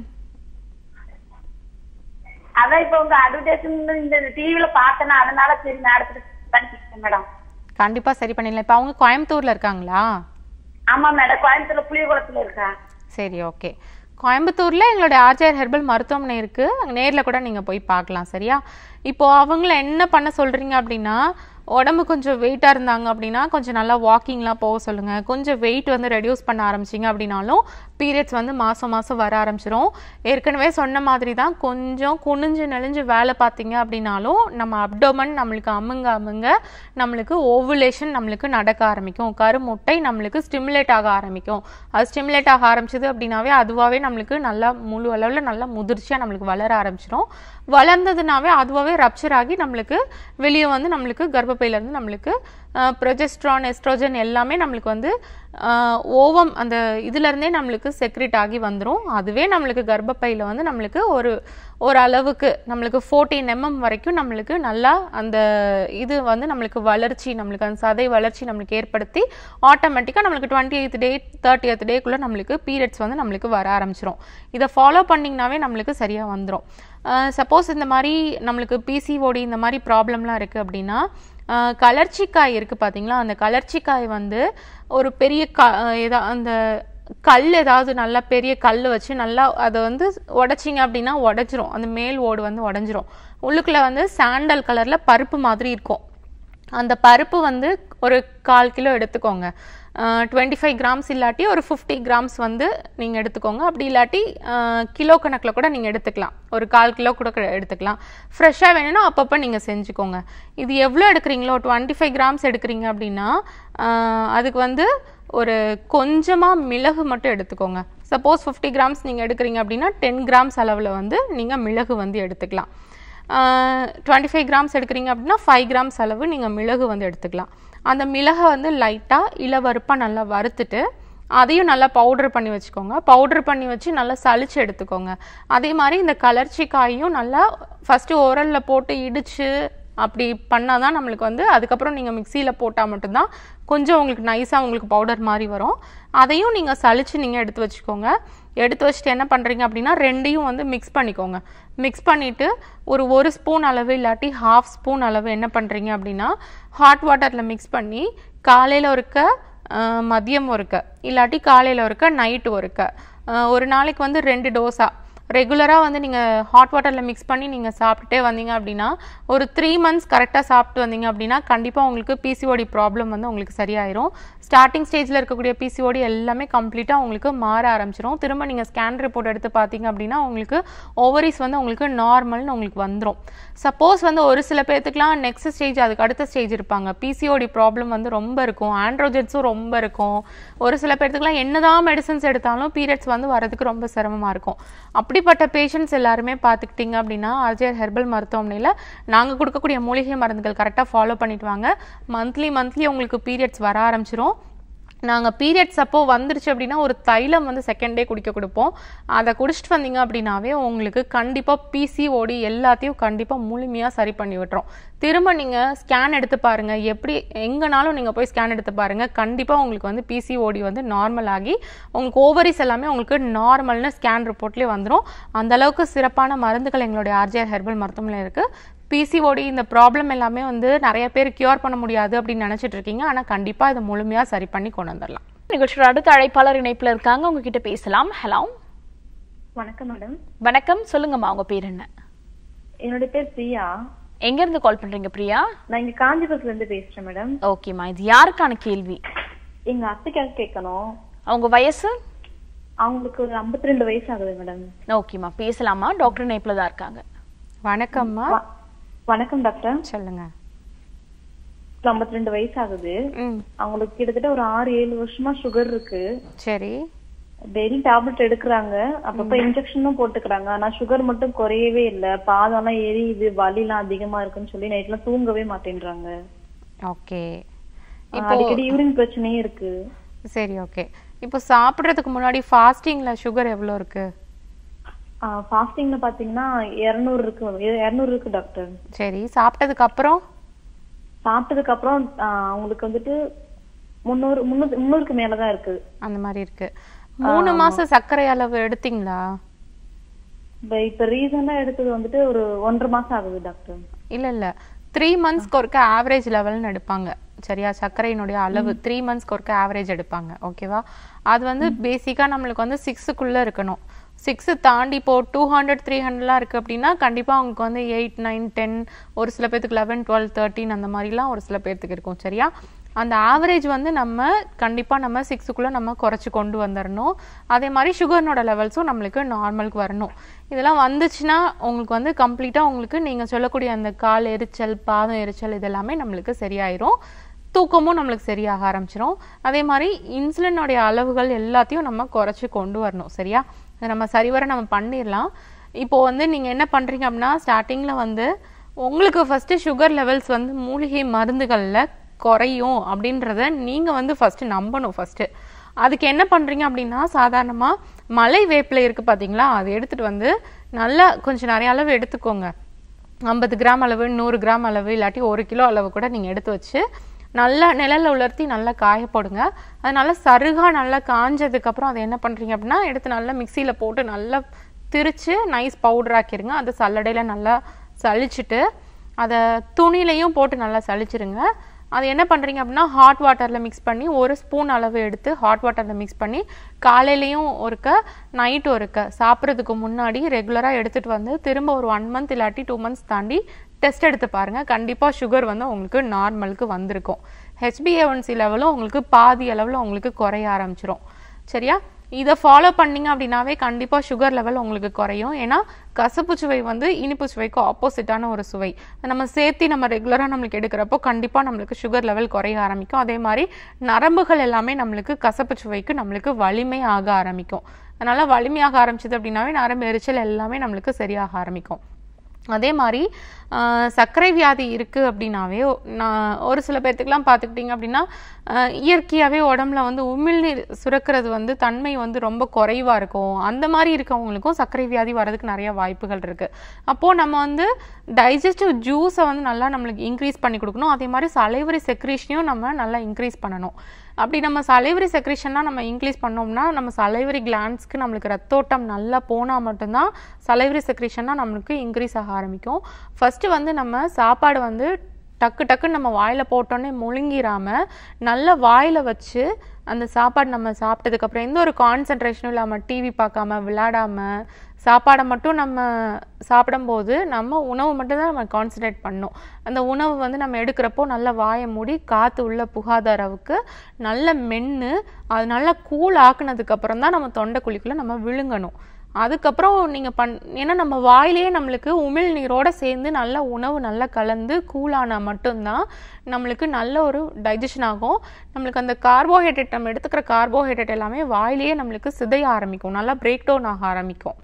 அதான் இப்ப உங்க அட்வர்டைஸ்மெண்ட் இந்த டிவில பார்த்தேன்னா அதனால சரி மேடத்துக்கு மேடம் கண்டிப்பா சரி பண்ணிடலாம் இப்போ அவங்க கோயம்புத்தூர்ல இருக்காங்களா ஆமா மேடம் கோயம்புத்தூர்ல புளியகுளத்துல இருக்கா சரி ஓகே கோயம்புத்தூர்ல எங்களோட ஆர்ஜிஆர் ஹெர்பல் மருத்துவமனை இருக்கு அங்க நேர்ல கூட நீங்க போய் பார்க்கலாம் சரியா இப்போ அவங்கள என்ன பண்ண சொல்றீங்க அப்படின்னா உடம்பு கொஞ்சம் வெயிட்டாக இருந்தாங்க அப்படின்னா கொஞ்சம் நல்லா வாக்கிங்லாம் போக சொல்லுங்கள் கொஞ்சம் வெயிட் வந்து ரெடியூஸ் பண்ண ஆரம்பிச்சிங்க அப்படின்னாலும் பீரியட்ஸ் வந்து மாதம் மாதம் வர ஆரம்பிச்சிரும் ஏற்கனவே சொன்ன மாதிரி தான் கொஞ்சம் குனிஞ்சு நெளிஞ்சு வேலை பார்த்தீங்க அப்படின்னாலும் நம்ம அப்டோமன் நம்மளுக்கு அமுங்க அமுங்க நம்மளுக்கு ஓவுலேஷன் நம்மளுக்கு நடக்க ஆரம்பிக்கும் கருமுட்டை நம்மளுக்கு ஸ்டிமுலேட் ஆக ஆரம்பிக்கும் அது ஸ்டிமுலேட் ஆக ஆரம்பிச்சது அப்படின்னாவே அதுவாகவே நம்மளுக்கு நல்லா முழு அளவில் நல்லா முதிர்ச்சியாக நம்மளுக்கு வளர ஆரம்பிச்சிடும் வளர்ந்ததுனாவே அதுவாகவே ரப்சர் ஆகி நம்மளுக்கு வெளியே வந்து நம்மளுக்கு கர்ப்பப்பையிலேருந்து நம்மளுக்கு ப்ரொஜெஸ்ட்ரான் எஸ்ட்ரோஜன் எல்லாமே நம்மளுக்கு வந்து ஆஹ், ஓவம் அந்த இதுலேருந்தே நம்மளுக்கு செக்ரிட் ஆகி வந்துடும் அதுவே நம்மளுக்கு கர்ப்பப்பையில் வந்து நம்மளுக்கு ஒரு ஒரு அளவுக்கு நம்மளுக்கு ஃபோர்டீன் எம்எம் வரைக்கும் நம்மளுக்கு நல்லா அந்த இது வந்து நம்மளுக்கு வளர்ச்சி நம்மளுக்கு அந்த சதை வளர்ச்சி நம்மளுக்கு ஏற்படுத்தி ஆட்டோமேட்டிக்காக நம்மளுக்கு twenty eight day thirty eight டேக்குள்ளே நம்மளுக்கு பீரியட்ஸ் வந்து நம்மளுக்கு வர ஆரம்பிச்சிரும் இதை ஃபாலோ பண்ணிங்கனாவே நம்மளுக்கு சரியாக வந்துடும் சப்போஸ் இந்த மாதிரி நம்மளுக்கு பிசிஓடி இந்த மாதிரி ப்ராப்ளம்லாம் இருக்குது அப்படின்னா ஆஹ் கலர்ச்சிக்காய் இருக்குது பார்த்தீங்களா அந்த கலர்ச்சிக்காய் வந்து ஒரு பெரிய க ஏதா அந்த கல் ஏதாவது நல்லா பெரிய கல் வச்சு நல்லா அதை வந்து உடைச்சிங்க அப்படின்னா உடஞ்சிரும் அந்த மேல் ஓடு வந்து உடஞ்சிரும் உள்ளுக்குள்ளே வந்து சாண்டல் கலரில் பருப்பு மாதிரி இருக்கும் அந்த பருப்பு வந்து ஒரு கால் கிலோ எடுத்துக்கோங்க டுவெண்ட்டி ஃபைவ் கிராம்ஸ் இல்லாட்டி ஒரு ஃபிஃப்டி கிராம்ஸ் வந்து நீங்கள் எடுத்துக்கோங்க அப்படி இல்லாட்டி அஹ், கிலோ கணக்கில் கூட நீங்கள் எடுத்துக்கலாம் ஒரு கால் கிலோ கூட க- எடுத்துக்கலாம் ஃப்ரெஷ்ஷாக வேணும்னா அப்பப்போ நீங்கள் செஞ்சுக்கோங்க இது எவ்வளோ எடுக்கிறீங்களோ டுவெண்ட்டி ஃபைவ் கிராம்ஸ் எடுக்கிறீங்க அப்படின்னா அஹ், அதுக்கு வந்து ஒரு கொஞ்சமாக மிளகு மட்டும் எடுத்துக்கோங்க சப்போஸ் ஃபிஃப்டி கிராம்ஸ் நீங்கள் எடுக்கிறீங்க அப்படின்னா டென் கிராம்ஸ் அளவில் வந்து நீங்கள் மிளகு வந்து எடுத்துக்கலாம் டுவெண்ட்டி ஃபைவ் கிராம்ஸ் எடுக்கிறீங்க அப்படின்னா ஃபைவ் கிராம்ஸ் அளவு நீங்கள் மிளகு வந்து எடுத்துக்கலாம் அந்த மிளகை வந்து லைட்டாக இளவருப்பாக நல்லா வறுத்துட்டு அதையும் நல்லா பவுடர் பண்ணி வச்சுக்கோங்க பவுடர் பண்ணி வச்சு நல்லா சலிச்சு எடுத்துக்கோங்க அதே மாதிரி இந்த கலர்ச்சி காயும் நல்லா ஃபஸ்ட்டு உரலில் போட்டு இடித்து அப்படி பண்ணால் தான் நம்மளுக்கு வந்து அதுக்கப்புறம் நீங்கள் மிக்சியில் போட்டால் மட்டும்தான் கொஞ்சம் உங்களுக்கு நைஸாக உங்களுக்கு பவுடர் மாதிரி வரும் அதையும் நீங்கள் சலிச்சு நீங்கள் எடுத்து வச்சுக்கோங்க எடுத்து வச்சுட்டு என்ன பண்ணுறீங்க அப்படின்னா ரெண்டையும் வந்து மிக்ஸ் பண்ணிக்கோங்க மிக்ஸ் பண்ணிவிட்டு ஒரு ஒரு ஸ்பூன் அளவு இல்லாட்டி ஹாஃப் ஸ்பூன் அளவு என்ன பண்ணுறீங்க அப்படின்னா ஹாட் வாட்டரில் மிக்ஸ் பண்ணி காலையில் ஒருக்க அஹ், மதியம் ஒருக்க இல்லாட்டி காலையில் ஒருக்க நைட்டு ஒருக்க அஹ், ஒரு நாளைக்கு வந்து ரெண்டு டோஸா ரெகுலராக வந்து நீங்கள் ஹாட் வாட்டரில் மிக்ஸ் பண்ணி நீங்கள் சாப்பிட்டுட்டே வந்தீங்க அப்படின்னா ஒரு த்ரீ மந்த்ஸ் கரெக்டாக சாப்பிட்டு வந்தீங்க அப்படின்னா கண்டிப்பாக உங்களுக்கு பிசிஓடி ப்ராப்ளம் வந்து உங்களுக்கு சரியாயிரும் ஸ்டார்டிங் ஸ்டேஜில் இருக்கக்கூடிய பிசிஓடி எல்லாமே கம்ப்ளீட்டாக உங்களுக்கு மாற ஆரம்பிச்சிரும் திரும்ப நீங்கள் ஸ்கேன் ரிப்போர்ட் எடுத்து பார்த்தீங்க அப்படின்னா உங்களுக்கு ஓவரிஸ் வந்து உங்களுக்கு நார்மல்னு உங்களுக்கு வந்துடும் சப்போஸ் வந்து ஒரு சில பேர்த்துக்குலாம் நெக்ஸ்ட் ஸ்டேஜ் அதுக்கு அடுத்த ஸ்டேஜ் இருப்பாங்க பிசிஓடி ப்ராப்ளம் வந்து ரொம்ப இருக்கும் ஆண்ட்ரோஜென்ஸும் ரொம்ப இருக்கும் ஒரு சில பேர்த்துக்குலாம் என்னதான் மெடிசன்ஸ் எடுத்தாலும் பீரியட்ஸ் வந்து வரதுக்கு ரொம்ப சிரமமாக இருக்கும் அப்படிப்பட்ட பேஷண்ட்ஸ் எல்லாருமே பார்த்துக்கிட்டிங்க அப்படின்னா ஆர்ஜிஆர் ஹெர்பல் மருத்துவமனையில் நாங்கள் கொடுக்கக்கூடிய மூலிகை மருந்துகள் கரெக்டாக ஃபாலோ பண்ணிட்டு வாங்க மந்த்லி மந்த்லி உங்களுக்கு பீரியட்ஸ் வர ஆரம்பிச்சிரும் நாங்கள் பீரியட்ஸ் அப்போ வந்துருச்சு அப்படின்னா ஒரு தைலம் வந்து செகண்ட் டே குடிக்க கொடுப்போம் அதை குடிச்சிட்டு வந்தீங்க அப்படின்னாவே உங்களுக்கு கண்டிப்பாக பிசிஓடி எல்லாத்தையும் கண்டிப்பாக முழுமையாக சரி பண்ணி விட்டுரும் திரும்ப நீங்கள் ஸ்கேன் எடுத்து பாருங்கள் எப்படி எங்கேனாலும் நீங்கள் போய் ஸ்கேன் எடுத்து பாருங்கள் கண்டிப்பாக உங்களுக்கு வந்து பிசிஓடி வந்து நார்மல் ஆகி உங்களுக்கு ஓவரிஸ் எல்லாமே உங்களுக்கு நார்மல்னு ஸ்கேன் ரிப்போர்ட்லேயே வந்துடும் அந்த அளவுக்கு சிறப்பான மருந்துகள் எங்களுடைய ஆர்ஜிஆர் ஹெர்பல் மருத்துவமனையில் இருக்குது பிசிஓடி இந்த ப்ராப்ளம் எல்லாமே வந்து நிறைய பேர் கியூர் பண்ண முடியாது அப்படின்னு நினைச்சிட்டு இருக்கீங்க ஆனா கண்டிப்பா இதை முழுமையா சரி பண்ணி கொண்டு வந்துடலாம் நிகழ்ச்சியோட அடுத்த அழைப்பாளர் இணைப்புல இருக்காங்க உங்ககிட்ட பேசலாம் ஹலோ வணக்கம் மேடம் வணக்கம் சொல்லுங்கம்மா உங்க பேர் என்ன என்னோட பேர் பிரியா எங்க இருந்து கால் பண்றீங்க பிரியா நான் இங்க காஞ்சிபுரத்துல இருந்து பேசுறேன் மேடம் ஓகேம்மா இது யாருக்கான கேள்வி எங்க அத்தைக்காக கேட்கணும் அவங்க வயசு அவங்களுக்கு ஒரு 52 ரெண்டு வயசு ஆகுது மேடம் ஓகேம்மா பேசலாமா டாக்டர் நேப்ல தான் இருக்காங்க வணக்கம்மா வ- வணக்கம் டாக்டர் சொல்லுங்க 52 ரெண்டு வயசு ஆகுது ம் அவங்களுக்கு கிட்டத்தட்ட ஒரு ஆறு ஏழு வருஷமா சுகர் இருக்கு சரி டெய்லி டேப்லெட் எடுக்கிறாங்க அப்பப்ப இன்ஜெக்ஷனும் போட்டுக்கிறாங்க ஆனா சுகர் மட்டும் குறையவே இல்ல பாதம் எல்லாம் எரியுது வலி எல்லாம் அதிகமா இருக்குன்னு சொல்லி நைட் எல்லாம் தூங்கவே மாட்டேன்றாங்க ஓகே ஆஹ் அடிக்கடி யூரின் பிரச்சனையும் இருக்கு சரி ஓகே இப்போ சாப்பிட்றதுக்கு முன்னாடி ஃபாஸ்டிங்ல சுகர் எவ்வளோ இருக்கு ஃபாஸ்டிங்ல பாத்தீங்கன்னா இருநூறு இருக்கு இருநூறு இருக்கு டாக்டர் சரி சாப்பிட்டதுக்கு அப்புறம் சாப்பிட்டதுக்கு அப்புறம் ஆஹ் அவங்களுக்கு வந்துட்டு முந்நூறு முந்நூறு முந்நூறுக்கு மேலதான் இருக்கு அந்த மாதிரி இருக்கு மூணு மாசம் சர்க்கரை அளவு எடுத்தீங்களா இப்ப இப்ப ரீசெண்டா எடுத்தது வந்துட்டு ஒரு ஒன்றரை மாசம் ஆகுது டாக்டர் இல்ல இல்ல த்ரீ மந்த்ஸ்க்கு ஒருக்க ஆவரேஜ் லெவல்னு எடுப்பாங்க சரியா சர்க்கரையினுடைய அளவு த்ரீ மந்த்ஸ்க்கு ஒருக்க ஆவரேஜ் எடுப்பாங்க ஓகேவா அது வந்து பேசிக்கா நம்மளுக்கு வந்து சிக்ஸுக்குள்ள இருக்கணும் சிக்ஸு தாண்டி இப்போ டூ ஹண்ட்ரட் த்ரீ ஹண்ட்ரட்லாம் இருக்குது அப்படின்னா கண்டிப்பாக அவங்களுக்கு வந்து எயிட் நைன் டென் ஒரு சில பேர்த்துக்கு லெவன் டுவெல் தேர்ட்டின் அந்த மாதிரிலாம் ஒரு சில பேர்த்துக்கு இருக்கும் சரியா அந்த ஆவரேஜ் வந்து நம்ம கண்டிப்பாக நம்ம சிக்ஸுக்குள்ளே நம்ம குறைச்சி கொண்டு வந்துடணும் அதே மாதிரி சுகர்னோட லெவல்ஸும் நம்மளுக்கு நார்மலுக்கு வரணும் இதெல்லாம் வந்துச்சுன்னா உங்களுக்கு வந்து கம்ப்ளீட்டாக உங்களுக்கு நீங்கள் சொல்லக்கூடிய அந்த கால் எரிச்சல் பாதம் எரிச்சல் இதெல்லாமே நம்மளுக்கு சரியாயிரும் தூக்கமும் நம்மளுக்கு சரியாக ஆரம்பிச்சிரும் அதே மாதிரி இன்சுலினுடைய அளவுகள் எல்லாத்தையும் நம்ம குறைச்சி கொண்டு வரணும் சரியா அதை நம்ம சரிவர நம்ம பண்ணிடலாம் இப்போ வந்து நீங்கள் என்ன பண்ணுறீங்க அப்படின்னா ஸ்டார்டிங்கில் வந்து உங்களுக்கு ஃபஸ்ட்டு சுகர் லெவல்ஸ் வந்து மூலிகை மருந்துகளில் குறையும் அப்படின்றத நீங்கள் வந்து ஃபஸ்ட்டு நம்பணும் ஃபஸ்ட்டு அதுக்கு என்ன பண்ணுறீங்க அப்படின்னா சாதாரணமாக மலை வேப்பிலை இருக்குது பார்த்தீங்களா அதை எடுத்துகிட்டு வந்து நல்லா கொஞ்சம் நிறைய அளவு எடுத்துக்கோங்க ஐம்பது கிராம் அளவு நூறு கிராம் அளவு இல்லாட்டி ஒரு கிலோ அளவு கூட நீங்கள் எடுத்து வச்சு நல்லா நிழல்ல உலர்த்தி நல்லா காய போடுங்க அது நல்லா சருகா நல்லா காஞ்சதுக்கப்புறம் அதை என்ன பண்ணுறீங்க அப்படின்னா எடுத்து நல்லா மிக்சியில் போட்டு நல்லா திரிச்சு நைஸ் பவுடர் ஆக்கிருங்க அது சல்லடையில் நல்லா சலிச்சுட்டு அதை துணிலையும் போட்டு நல்லா சலிச்சிருங்க அது என்ன பண்ணுறீங்க அப்படின்னா ஹாட் வாட்டரில் மிக்ஸ் பண்ணி ஒரு ஸ்பூன் அளவு எடுத்து ஹாட் வாட்டரில் மிக்ஸ் பண்ணி காலையிலையும் ஒருக்க நைட்டு ஒருக்க சாப்பிட்றதுக்கு முன்னாடி ரெகுலராக எடுத்துகிட்டு வந்து திரும்ப ஒரு ஒன் மந்த் இல்லாட்டி டூ மந்த்ஸ் தாண்டி டெஸ்ட் எடுத்து பாருங்க கண்டிப்பாக சுகர் வந்து உங்களுக்கு நார்மலுக்கு வந்திருக்கும் ஹெச்பிஏஒன்சி லெவலும் உங்களுக்கு பாதி அளவில் உங்களுக்கு குறைய ஆரம்பிச்சிரும் சரியா இதை ஃபாலோ பண்ணீங்க அப்படின்னாவே கண்டிப்பாக சுகர் லெவல் உங்களுக்கு குறையும் ஏன்னா கசப்பு சுவை வந்து இனிப்பு சுவைக்கு ஆப்போசிட்டான ஒரு சுவை நம்ம சேர்த்து நம்ம ரெகுலராக நம்மளுக்கு எடுக்கிறப்போ கண்டிப்பாக நம்மளுக்கு சுகர் லெவல் குறைய ஆரம்பிக்கும் அதே மாதிரி நரம்புகள் எல்லாமே நம்மளுக்கு கசப்பு சுவைக்கு நம்மளுக்கு வலிமை ஆக ஆரம்பிக்கும் அதனால வலிமையாக ஆரம்பிச்சது அப்படின்னாவே நரம்பு எரிச்சல் எல்லாமே நம்மளுக்கு சரியாக ஆரம்பிக்கும் அதே மாதிரி ஆஹ், சர்க்கரை வியாதி இருக்குது அப்படின்னாவே ஒ- நான் ஒரு சில பேர்த்துக்குலாம் பார்த்துக்கிட்டிங்க அப்படின்னா ஆஹ், இயற்கையாகவே உடம்புல வந்து உமிழ்நீர் சுரக்கிறது வந்து தன்மை வந்து ரொம்ப குறைவாக இருக்கும் அந்த மாதிரி இருக்கவங்களுக்கும் சர்க்கரை வியாதி வர்றதுக்கு நிறைய வாய்ப்புகள் இருக்குது அப்போது நம்ம வந்து டைஜஸ்டிவ் ஜூஸை வந்து நல்லா நம்மளுக்கு இன்க்ரீஸ் பண்ணி கொடுக்கணும் அதே மாதிரி சலைவரி செக்ரீஷனையும் நம்ம நல்லா இன்க்ரீஸ் பண்ணணும் அப்படி நம்ம சலைவரி செக்ரேஷன்லாம் நம்ம இன்க்ரீஸ் பண்ணோம்னா நம்ம சலைவரி கிளான்ஸ்க்கு நம்மளுக்கு ரத்தோட்டம் நல்லா போனால் மட்டும்தான் சலைவரி செக்ரேஷன்னா நம்மளுக்கு இன்க்ரீஸ் ஆக ஆரம்பிக்கும் ஃபஸ்ட்டு வந்து நம்ம சாப்பாடு வந்து டக்கு டக்குன்னு நம்ம வாயில் போட்டோன்னே முழுங்கிராம நல்லா வாயில் வச்சு அந்த சாப்பாடு நம்ம சாப்பிட்டதுக்கப்புறம் எந்த ஒரு கான்சன்ட்ரேஷனும் இல்லாமல் டிவி பார்க்காம விளையாடாம சாப்பாடை மட்டும் நம்ம சாப்பிடும்போது நம்ம உணவு மட்டும்தான் நம்ம கான்சன்ட்ரேட் பண்ணணும் அந்த உணவு வந்து நம்ம எடுக்கிறப்போ நல்லா வாயை மூடி காற்று உள்ள புகாத அளவுக்கு நல்ல மென்று அது நல்லா கூல் ஆக்குனதுக்கப்புறம் தான் நம்ம தொண்டை குழிக்குள்ளே நம்ம விழுங்கணும் அதுக்கப்புறம் நீங்கள் பண் ஏன்னா நம்ம வாயிலேயே நம்மளுக்கு உமிழ் நீரோட சேர்ந்து நல்ல உணவு நல்லா கலந்து கூலானா மட்டும்தான் நம்மளுக்கு நல்ல ஒரு டைஜஷன் ஆகும் நம்மளுக்கு அந்த கார்போஹைட்ரேட் நம்ம எடுத்துக்கிற கார்போஹைட்ரேட் எல்லாமே வாயிலேயே நம்மளுக்கு சிதைய ஆரம்பிக்கும் நல்லா பிரேக் டவுன் ஆக ஆரம்பிக்கும்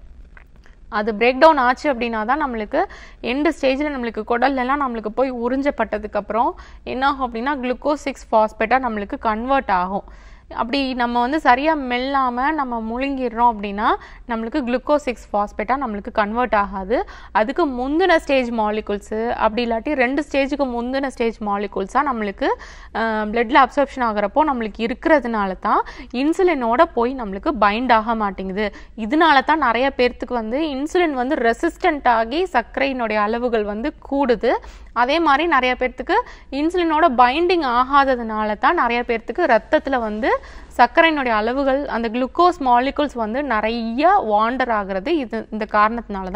அது பிரேக் டவுன் ஆச்சு அப்படின்னா தான் நம்மளுக்கு எண்டு ஸ்டேஜில் நம்மளுக்கு குடல்லலாம் நம்மளுக்கு போய் உறிஞ்சப்பட்டதுக்கப்புறம் என்ன ஆகும் அப்படின்னா குளுக்கோஸ் சிக்ஸ் ஃபாஸ்பேட்டாக நம்மளுக்கு கன்வெர்ட் ஆகும் அப்படி நம்ம வந்து சரியாக மெல்லாமல் நம்ம முழுங்கிடுறோம் அப்படின்னா நம்மளுக்கு குளுக்கோஸ் சிக்ஸ் ஃபாஸ்பேட்டாக நம்மளுக்கு கன்வெர்ட் ஆகாது அதுக்கு முந்தின ஸ்டேஜ் மாலிகுல்ஸு அப்படி இல்லாட்டி ரெண்டு ஸ்டேஜுக்கு முந்தின ஸ்டேஜ் மாலிகுல்ஸாக நம்மளுக்கு பிளட்டில் அப்சர்ப்ஷன் ஆகிறப்போ நம்மளுக்கு இருக்கிறதுனால தான் இன்சுலினோட போய் நம்மளுக்கு பைண்ட் ஆக மாட்டேங்குது இதனால தான் நிறைய பேர்த்துக்கு வந்து இன்சுலின் வந்து ரெசிஸ்டண்ட் ஆகி சர்க்கரையினுடைய அளவுகள் வந்து கூடுது அதே மாதிரி நிறைய பேர்த்துக்கு இன்சுலினோட பைண்டிங் ஆகாததுனால தான் நிறைய பேர்த்துக்கு ரத்தத்தில் வந்து சர்க்கரையினுடைய அளவுகள் அந்த குளுக்கோஸ் மாலிகுல்ஸ் வந்து நிறைய வாண்டர் ஆகுறது இது இந்த காரணத்தினால தான்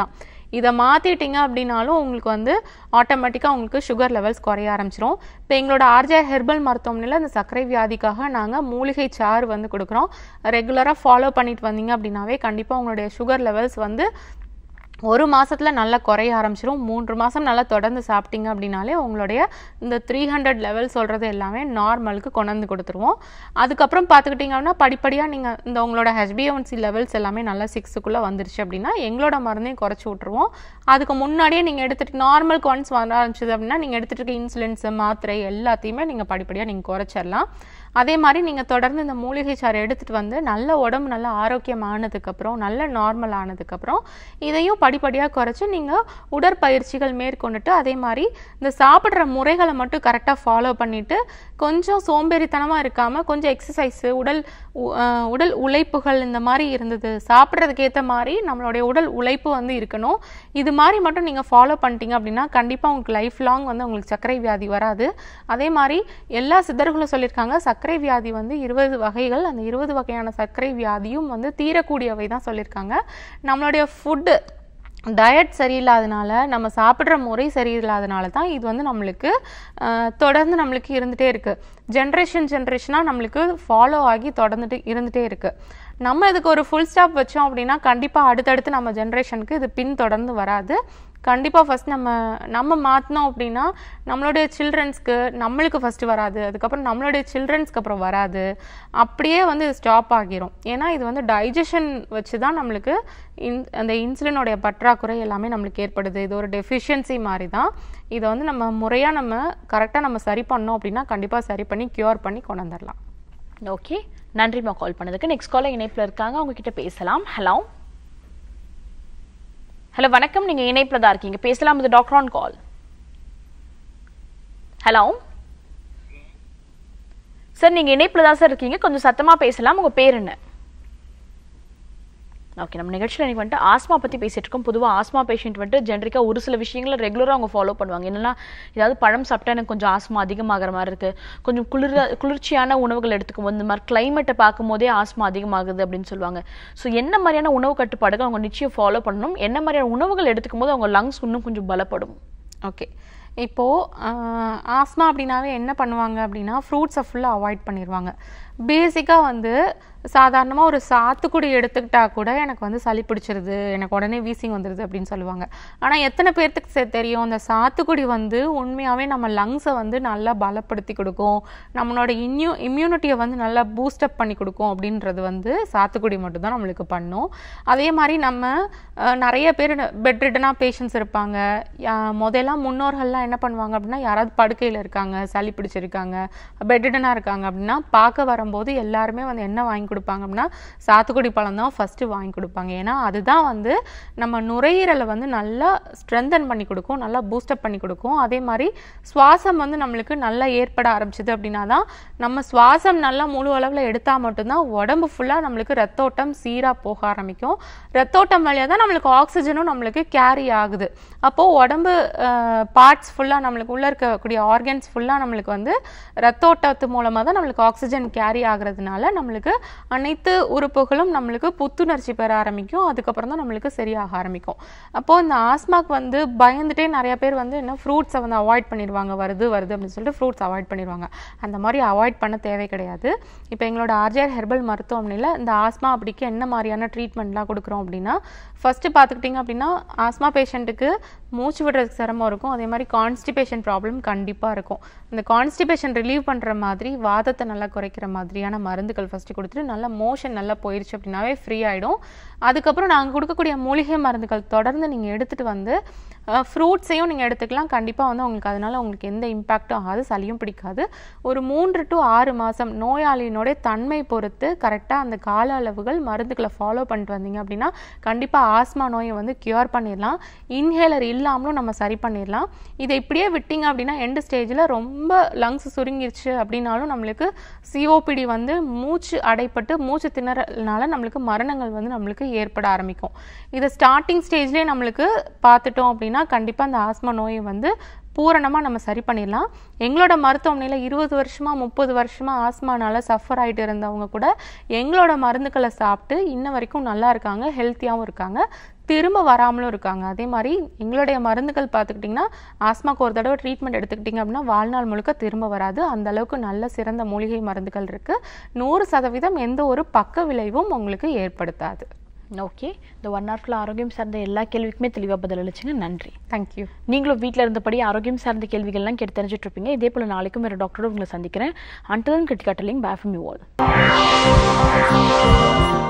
இதை மாற்றிட்டீங்க அப்படின்னாலும் உங்களுக்கு வந்து ஆட்டோமேட்டிக்காக உங்களுக்கு சுகர் லெவல்ஸ் குறைய ஆரம்பிச்சிரும் இப்போ எங்களோட ஆர்ஜே ஹெர்பல் மருத்துவமனையில் இந்த சர்க்கரை வியாதிக்காக நாங்கள் மூலிகை சாறு வந்து கொடுக்குறோம் ரெகுலராக ஃபாலோ பண்ணிட்டு வந்தீங்க அப்படின்னாவே கண்டிப்பாக உங்களுடைய சுகர் லெவல்ஸ் வந்து ஒரு மாசத்துல நல்லா குறைய ஆரம்பிச்சிரும் மூன்று மாசம் நல்லா தொடர்ந்து சாப்பிட்டீங்க அப்படின்னாலே உங்களுடைய இந்த த்ரீ ஹண்ட்ரட் லெவல் சொல்றது எல்லாமே நார்மலுக்கு கொண்டு வந்து கொடுத்துருவோம் அதுக்கப்புறம் பார்த்துக்கிட்டிங்கன்னா படிப்படியாக நீங்கள் இந்த உங்களோட ஹெச்பிஎன்சி லெவல்ஸ் எல்லாமே நல்லா சிக்ஸுக்குள்ளே வந்துருச்சு அப்படின்னா எங்களோட மருந்தையும் குறைச்சி விட்ருவோம் அதுக்கு முன்னாடியே நீங்கள் எடுத்துட்டு நார்மல் ஒன்ஸ் வர ஆரம்பிச்சது அப்படின்னா நீங்கள் எடுத்துட்டு இருக்க இன்சுலின்ஸ் மாத்திரை எல்லாத்தையுமே நீங்கள் படிப்படியாக நீங்கள் குறைச்சிடலாம் அதே மாதிரி நீங்கள் தொடர்ந்து இந்த மூலிகை சாறு எடுத்துட்டு வந்து நல்ல உடம்பு நல்ல ஆரோக்கியமானதுக்கப்புறம் நல்ல நார்மல் ஆனதுக்கப்புறம் இதையும் படிப்படியாக குறைச்சி நீங்கள் உடற்பயிற்சிகள் மேற்கொண்டுட்டு அதே மாதிரி இந்த சாப்பிட்ற முறைகளை மட்டும் கரெக்டாக ஃபாலோ பண்ணிட்டு கொஞ்சம் சோம்பேறித்தனமாக இருக்காமல் கொஞ்சம் எக்ஸசைஸு உடல் உ- அஹ் உடல் உழைப்புகள் இந்த மாதிரி இருந்தது சாப்பிட்றதுக்கு ஏற்ற மாதிரி நம்மளுடைய உடல் உழைப்பு வந்து இருக்கணும் இது மாதிரி மட்டும் நீங்கள் ஃபாலோ பண்ணிட்டீங்க அப்படின்னா கண்டிப்பாக உங்களுக்கு லைஃப் லாங் வந்து உங்களுக்கு சர்க்கரை வியாதி வராது அதே மாதிரி எல்லா சித்தர்களும் சொல்லியிருக்காங்க சர்க்கரை வியாதி வந்து இருபது வகைகள் அந்த இருபது வகையான சர்க்கரை வியாதியும் வந்து தீரக்கூடியவை தான் சொல்லியிருக்காங்க நம்மளுடைய ஃபுட்டு டயட் சரியில்லாதனால நம்ம சாப்பிட்ற முறை சரியில்லாதனால தான் இது வந்து நம்மளுக்கு அஹ், தொடர்ந்து நம்மளுக்கு இருந்துகிட்டே இருக்குது ஜென்ரேஷன் ஜென்ரேஷனாக நம்மளுக்கு ஃபாலோ ஆகி தொடர்ந்துட்டு இருந்துகிட்டே இருக்குது நம்ம இதுக்கு ஒரு ஃபுல் ஸ்டாப் வச்சோம் அப்படின்னா கண்டிப்பாக அடுத்தடுத்து நம்ம ஜென்ரேஷனுக்கு இது பின் தொடர்ந்து வராது கண்டிப்பாக ஃபஸ்ட் நம்ம நம்ம மாற்றினோம் அப்படின்னா நம்மளுடைய சில்ட்ரன்ஸ்க்கு நம்மளுக்கு ஃபஸ்ட்டு வராது அதுக்கப்புறம் நம்மளுடைய சில்ட்ரன்ஸ்க்கு அப்புறம் வராது அப்படியே வந்து இது ஸ்டாப் ஆகிரும் ஏன்னா இது வந்து டைஜஷன் வச்சு தான் நம்மளுக்கு இன் அந்த இன்சுலினோடைய பற்றாக்குறை எல்லாமே நம்மளுக்கு ஏற்படுது இது ஒரு டெஃபிஷியன்சி மாதிரி தான் இதை வந்து நம்ம முறையாக நம்ம கரெக்டாக நம்ம சரி பண்ணோம் அப்படின்னா கண்டிப்பாக சரி பண்ணி க்யூர் பண்ணி கொண்டு வந்துடலாம் ஓகே நன்றிம்மா கால் பண்ணதுக்கு நெக்ஸ்ட் காலர் இணைப்புல இருக்காங்க அவங்க கிட்ட பேசலாம் ஹலோ ஹலோ வணக்கம் நீங்க இணைப்புல தான் இருக்கீங்க பேசலாம் இது doctor on call hello sir நீங்க இணைப்புல தான் சார் இருக்கீங்க கொஞ்சம் சத்தமா பேசலாம் உங்க பேர் என்ன ஓகே நம்ம நிகழ்ச்சியில் இன்னைக்கு வந்துட்டு ஆஸ்மா பற்றி பேசிட்டு இருக்கோம் பொதுவாக ஆஸ்மா பேஷண்ட் வந்துட்டு ஜென்ரிக்காக ஒரு சில விஷயங்களை ரெகுலராக அவங்க ஃபாலோ பண்ணுவாங்க என்னன்னா ஏதாவது பழம் சாப்பிட்டா எனக்கு கொஞ்சம் ஆஸ்மா அதிகமாகிற மாதிரி இருக்கு கொஞ்சம் குளிர குளிர்ச்சியான உணவுகள் எடுத்துக்கும் போது இந்த மாதிரி கிளைமேட்டை பார்க்கும் போதே ஆஸ்மா அதிகமாகுது அப்படின்னு சொல்லுவாங்க ஸோ என்ன மாதிரியான உணவு கட்டுப்பாடுகள் அவங்க நிச்சயம் ஃபாலோ பண்ணணும் என்ன மாதிரியான உணவுகள் எடுத்துக்கும் போது அவங்க லங்ஸ் இன்னும் கொஞ்சம் பலப்படும் ஓகே இப்போது ஆஸ்மா அப்படின்னாவே என்ன பண்ணுவாங்க அப்படின்னா ஃப்ரூட்ஸை ஃபுல்லாக அவாய்ட் பண்ணிடுவாங்க பேசிக்காக வந்து சாதாரணமாக ஒரு சாத்துக்குடி எடுத்துக்கிட்டா கூட எனக்கு வந்து சளி பிடிச்சிருது எனக்கு உடனே வீசிங் வந்துடுது அப்படின்னு சொல்லுவாங்க ஆனால் எத்தனை பேர்த்துக்கு சே- தெரியும் அந்த சாத்துக்குடி வந்து உண்மையாகவே நம்ம லங்ஸை வந்து நல்லா பலப்படுத்தி கொடுக்கும் நம்மளோட இம்யூ இம்யூனிட்டியை வந்து நல்லா பூஸ்டப் பண்ணி கொடுக்கும் அப்படின்றது வந்து சாத்துக்குடி மட்டும்தான் நம்மளுக்கு பண்ணும் அதே மாதிரி நம்ம அஹ், நிறைய பேர் பெட் ரிட்டனாக பேஷண்ட்ஸ் இருப்பாங்க யா- முதல்லாம் முன்னோர்கள்லாம் என்ன பண்ணுவாங்க அப்படின்னா யாராவது படுக்கையில் இருக்காங்க சளி பிடிச்சிருக்காங்க பெட் ரிட்டனாக இருக்காங்க அப்படின்னா பார்க்க வரும்போது எல்லாருமே வந்து என்ன வாங்கி கொடுப்பாங்க அப்படின்னா சாத்துக்குடி பழம் தான் ஃபஸ்ட்டு வாங்கி கொடுப்பாங்க ஏன்னா அதுதான் வந்து நம்ம நுரையீரலை வந்து நல்லா ஸ்ட்ரென்தன் பண்ணி கொடுக்கும் நல்லா பூஸ்டப் பண்ணி கொடுக்கும் அதே மாதிரி சுவாசம் வந்து நம்மளுக்கு நல்லா ஏற்பட ஆரம்பிச்சது அப்படின்னா தான் நம்ம சுவாசம் நல்லா முழு அளவில் எடுத்தால் மட்டும்தான் உடம்பு ஃபுல்லாக நம்மளுக்கு ரத்தோட்டம் சீராக போக ஆரம்பிக்கும் ரத்தோட்டம் வழியாக தான் நம்மளுக்கு ஆக்சிஜனும் நம்மளுக்கு கேரி ஆகுது அப்போது உடம்பு பார்ட்ஸ் ஃபுல்லாக நம்மளுக்கு உள்ளே இருக்கக்கூடிய ஆர்கன்ஸ் ஃபுல்லாக நம்மளுக்கு வந்து ரத்தோட்டத்து மூலமாக தான் நம்மளுக்கு ஆக்சிஜன் கேரி ஆகுறதுனால நம்மளுக்கு அனைத்து உறுப்புகளும் நம்மளுக்கு புத்துணர்ச்சி பெற ஆரம்பிக்கும் அதுக்கப்புறம் தான் நம்மளுக்கு சரியாக ஆரம்பிக்கும் அப்போது இந்த ஆஸ்மாக்கு வந்து பயந்துட்டே நிறைய பேர் வந்து என்ன ஃப்ரூட்ஸை வந்து அவாய்ட் பண்ணிடுவாங்க வருது வருது அப்படின்னு சொல்லிட்டு ஃப்ரூட்ஸ் அவாய்ட் பண்ணிடுவாங்க அந்த மாதிரி அவாய்ட் பண்ண தேவை கிடையாது இப்போ எங்களோட ஆர்ஜிஆர் ஹெர்பல் மருத்துவமனையில் இந்த ஆஸ்மா அப்படிக்கு என்ன மாதிரியான ட்ரீட்மெண்ட்லாம் கொடுக்குறோம் அப்படின்னா ஃபஸ்ட்டு பார்த்துக்கிட்டிங்க அப்படின்னா ஆஸ்மா பேஷண்ட்டுக்கு மூச்சு விடுறதுக்கு சிரமம் இருக்கும் அதே மாதிரி கான்ஸ்டிபேஷன் ப்ராப்ளம் கண்டிப்பாக இருக்கும் இந்த கான்ஸ்டிபேஷன் ரிலீவ் பண்ணுற மாதிரி வாதத்தை நல்லா குறைக்கிற மாதிரியான மருந்துகள் ஃபஸ்ட்டு கொடுத்துட்டு நல்லா மோஷன் நல்லா போயிருச்சு அப்படின்னாவே ஃப்ரீ ஆகிடும் அதுக்கப்புறம் நாங்கள் கொடுக்கக்கூடிய மூலிகை மருந்துகள் தொடர்ந்து நீங்கள் எடுத்துகிட்டு வந்து ஃப்ரூட்ஸையும் நீங்கள் எடுத்துக்கலாம் கண்டிப்பாக வந்து உங்களுக்கு அதனால உங்களுக்கு எந்த இம்பாக்டும் ஆகாது சளியும் பிடிக்காது ஒரு மூன்று டு ஆறு மாதம் நோயாளியினுடைய தன்மை பொறுத்து கரெக்டாக அந்த கால அளவுகள் மருந்துகளை ஃபாலோ பண்ணிட்டு வந்தீங்க அப்படின்னா கண்டிப்பாக ஆஸ்மா நோயை வந்து கியூர் பண்ணிடலாம் இன்ஹேலர் இல்லாமலும் நம்ம சரி பண்ணிடலாம் இதை இப்படியே விட்டீங்க அப்படின்னா எண்டு ஸ்டேஜில் ரொம்ப லங்ஸ் சுருங்கிருச்சு அப்படின்னாலும் நம்மளுக்கு சிஓபிடி வந்து மூச்சு அடைப்பட்டு மூச்சு திணறல்னால நம்மளுக்கு மரணங்கள் வந்து நம்மளுக்கு ஏற்பட ஆரம்பிக்கும் இதை ஸ்டார்டிங் ஸ்டேஜ்லேயே நம்மளுக்கு பார்த்துட்டோம் அப்படின்னா கண்டிப்பாக அந்த ஆஸ்மா நோயை வந்து பூரணமாக நம்ம சரி பண்ணிடலாம் எங்களோட மருத்துவமனையில் இருபது வருஷமா முப்பது வருஷமா ஆஸ்மானால சஃபர் ஆயிட்டு இருந்தவங்க கூட எங்களோட மருந்துக்களை சாப்பிட்டு இன்ன வரைக்கும் நல்லா இருக்காங்க ஹெல்த்தியாகவும் இருக்காங்க திரும்ப வராமலும் இருக்காங்க அதே மாதிரி எங்களுடைய மருந்துகள் பார்த்துக்கிட்டிங்கன்னா ஆஸ்மாக்கு ஒரு தடவை ட்ரீட்மெண்ட் எடுத்துக்கிட்டிங்க அப்படின்னா வாழ்நாள் முழுக்க திரும்ப வராது அந்த அளவுக்கு நல்ல சிறந்த மூலிகை மருந்துகள் இருக்குது நூறு சதவீதம் எந்த ஒரு பக்க விளைவும் உங்களுக்கு ஏற்படுத்தாது ஓகே இந்த ஒன் ஹவர்ல ஆரோக்கியம் சார்ந்த எல்லா கேள்விக்குமே தெளிவாக பதில் அளிச்சுங்க நன்றி தேங்க்யூ நீங்களும் வீட்டில் இருந்தபடி ஆரோக்கியம் சார்ந்த கேள்விகள்லாம் கேட்டு தெரிஞ்சுட்டு இருப்பீங்க இதே போல் நாளைக்கும் வேறு டாக்டரோட உங்களை சந்திக்கிறேன் அண்டலன் கிரிட்டிகாட்டலிங் பேஃபம் யூ ஆல்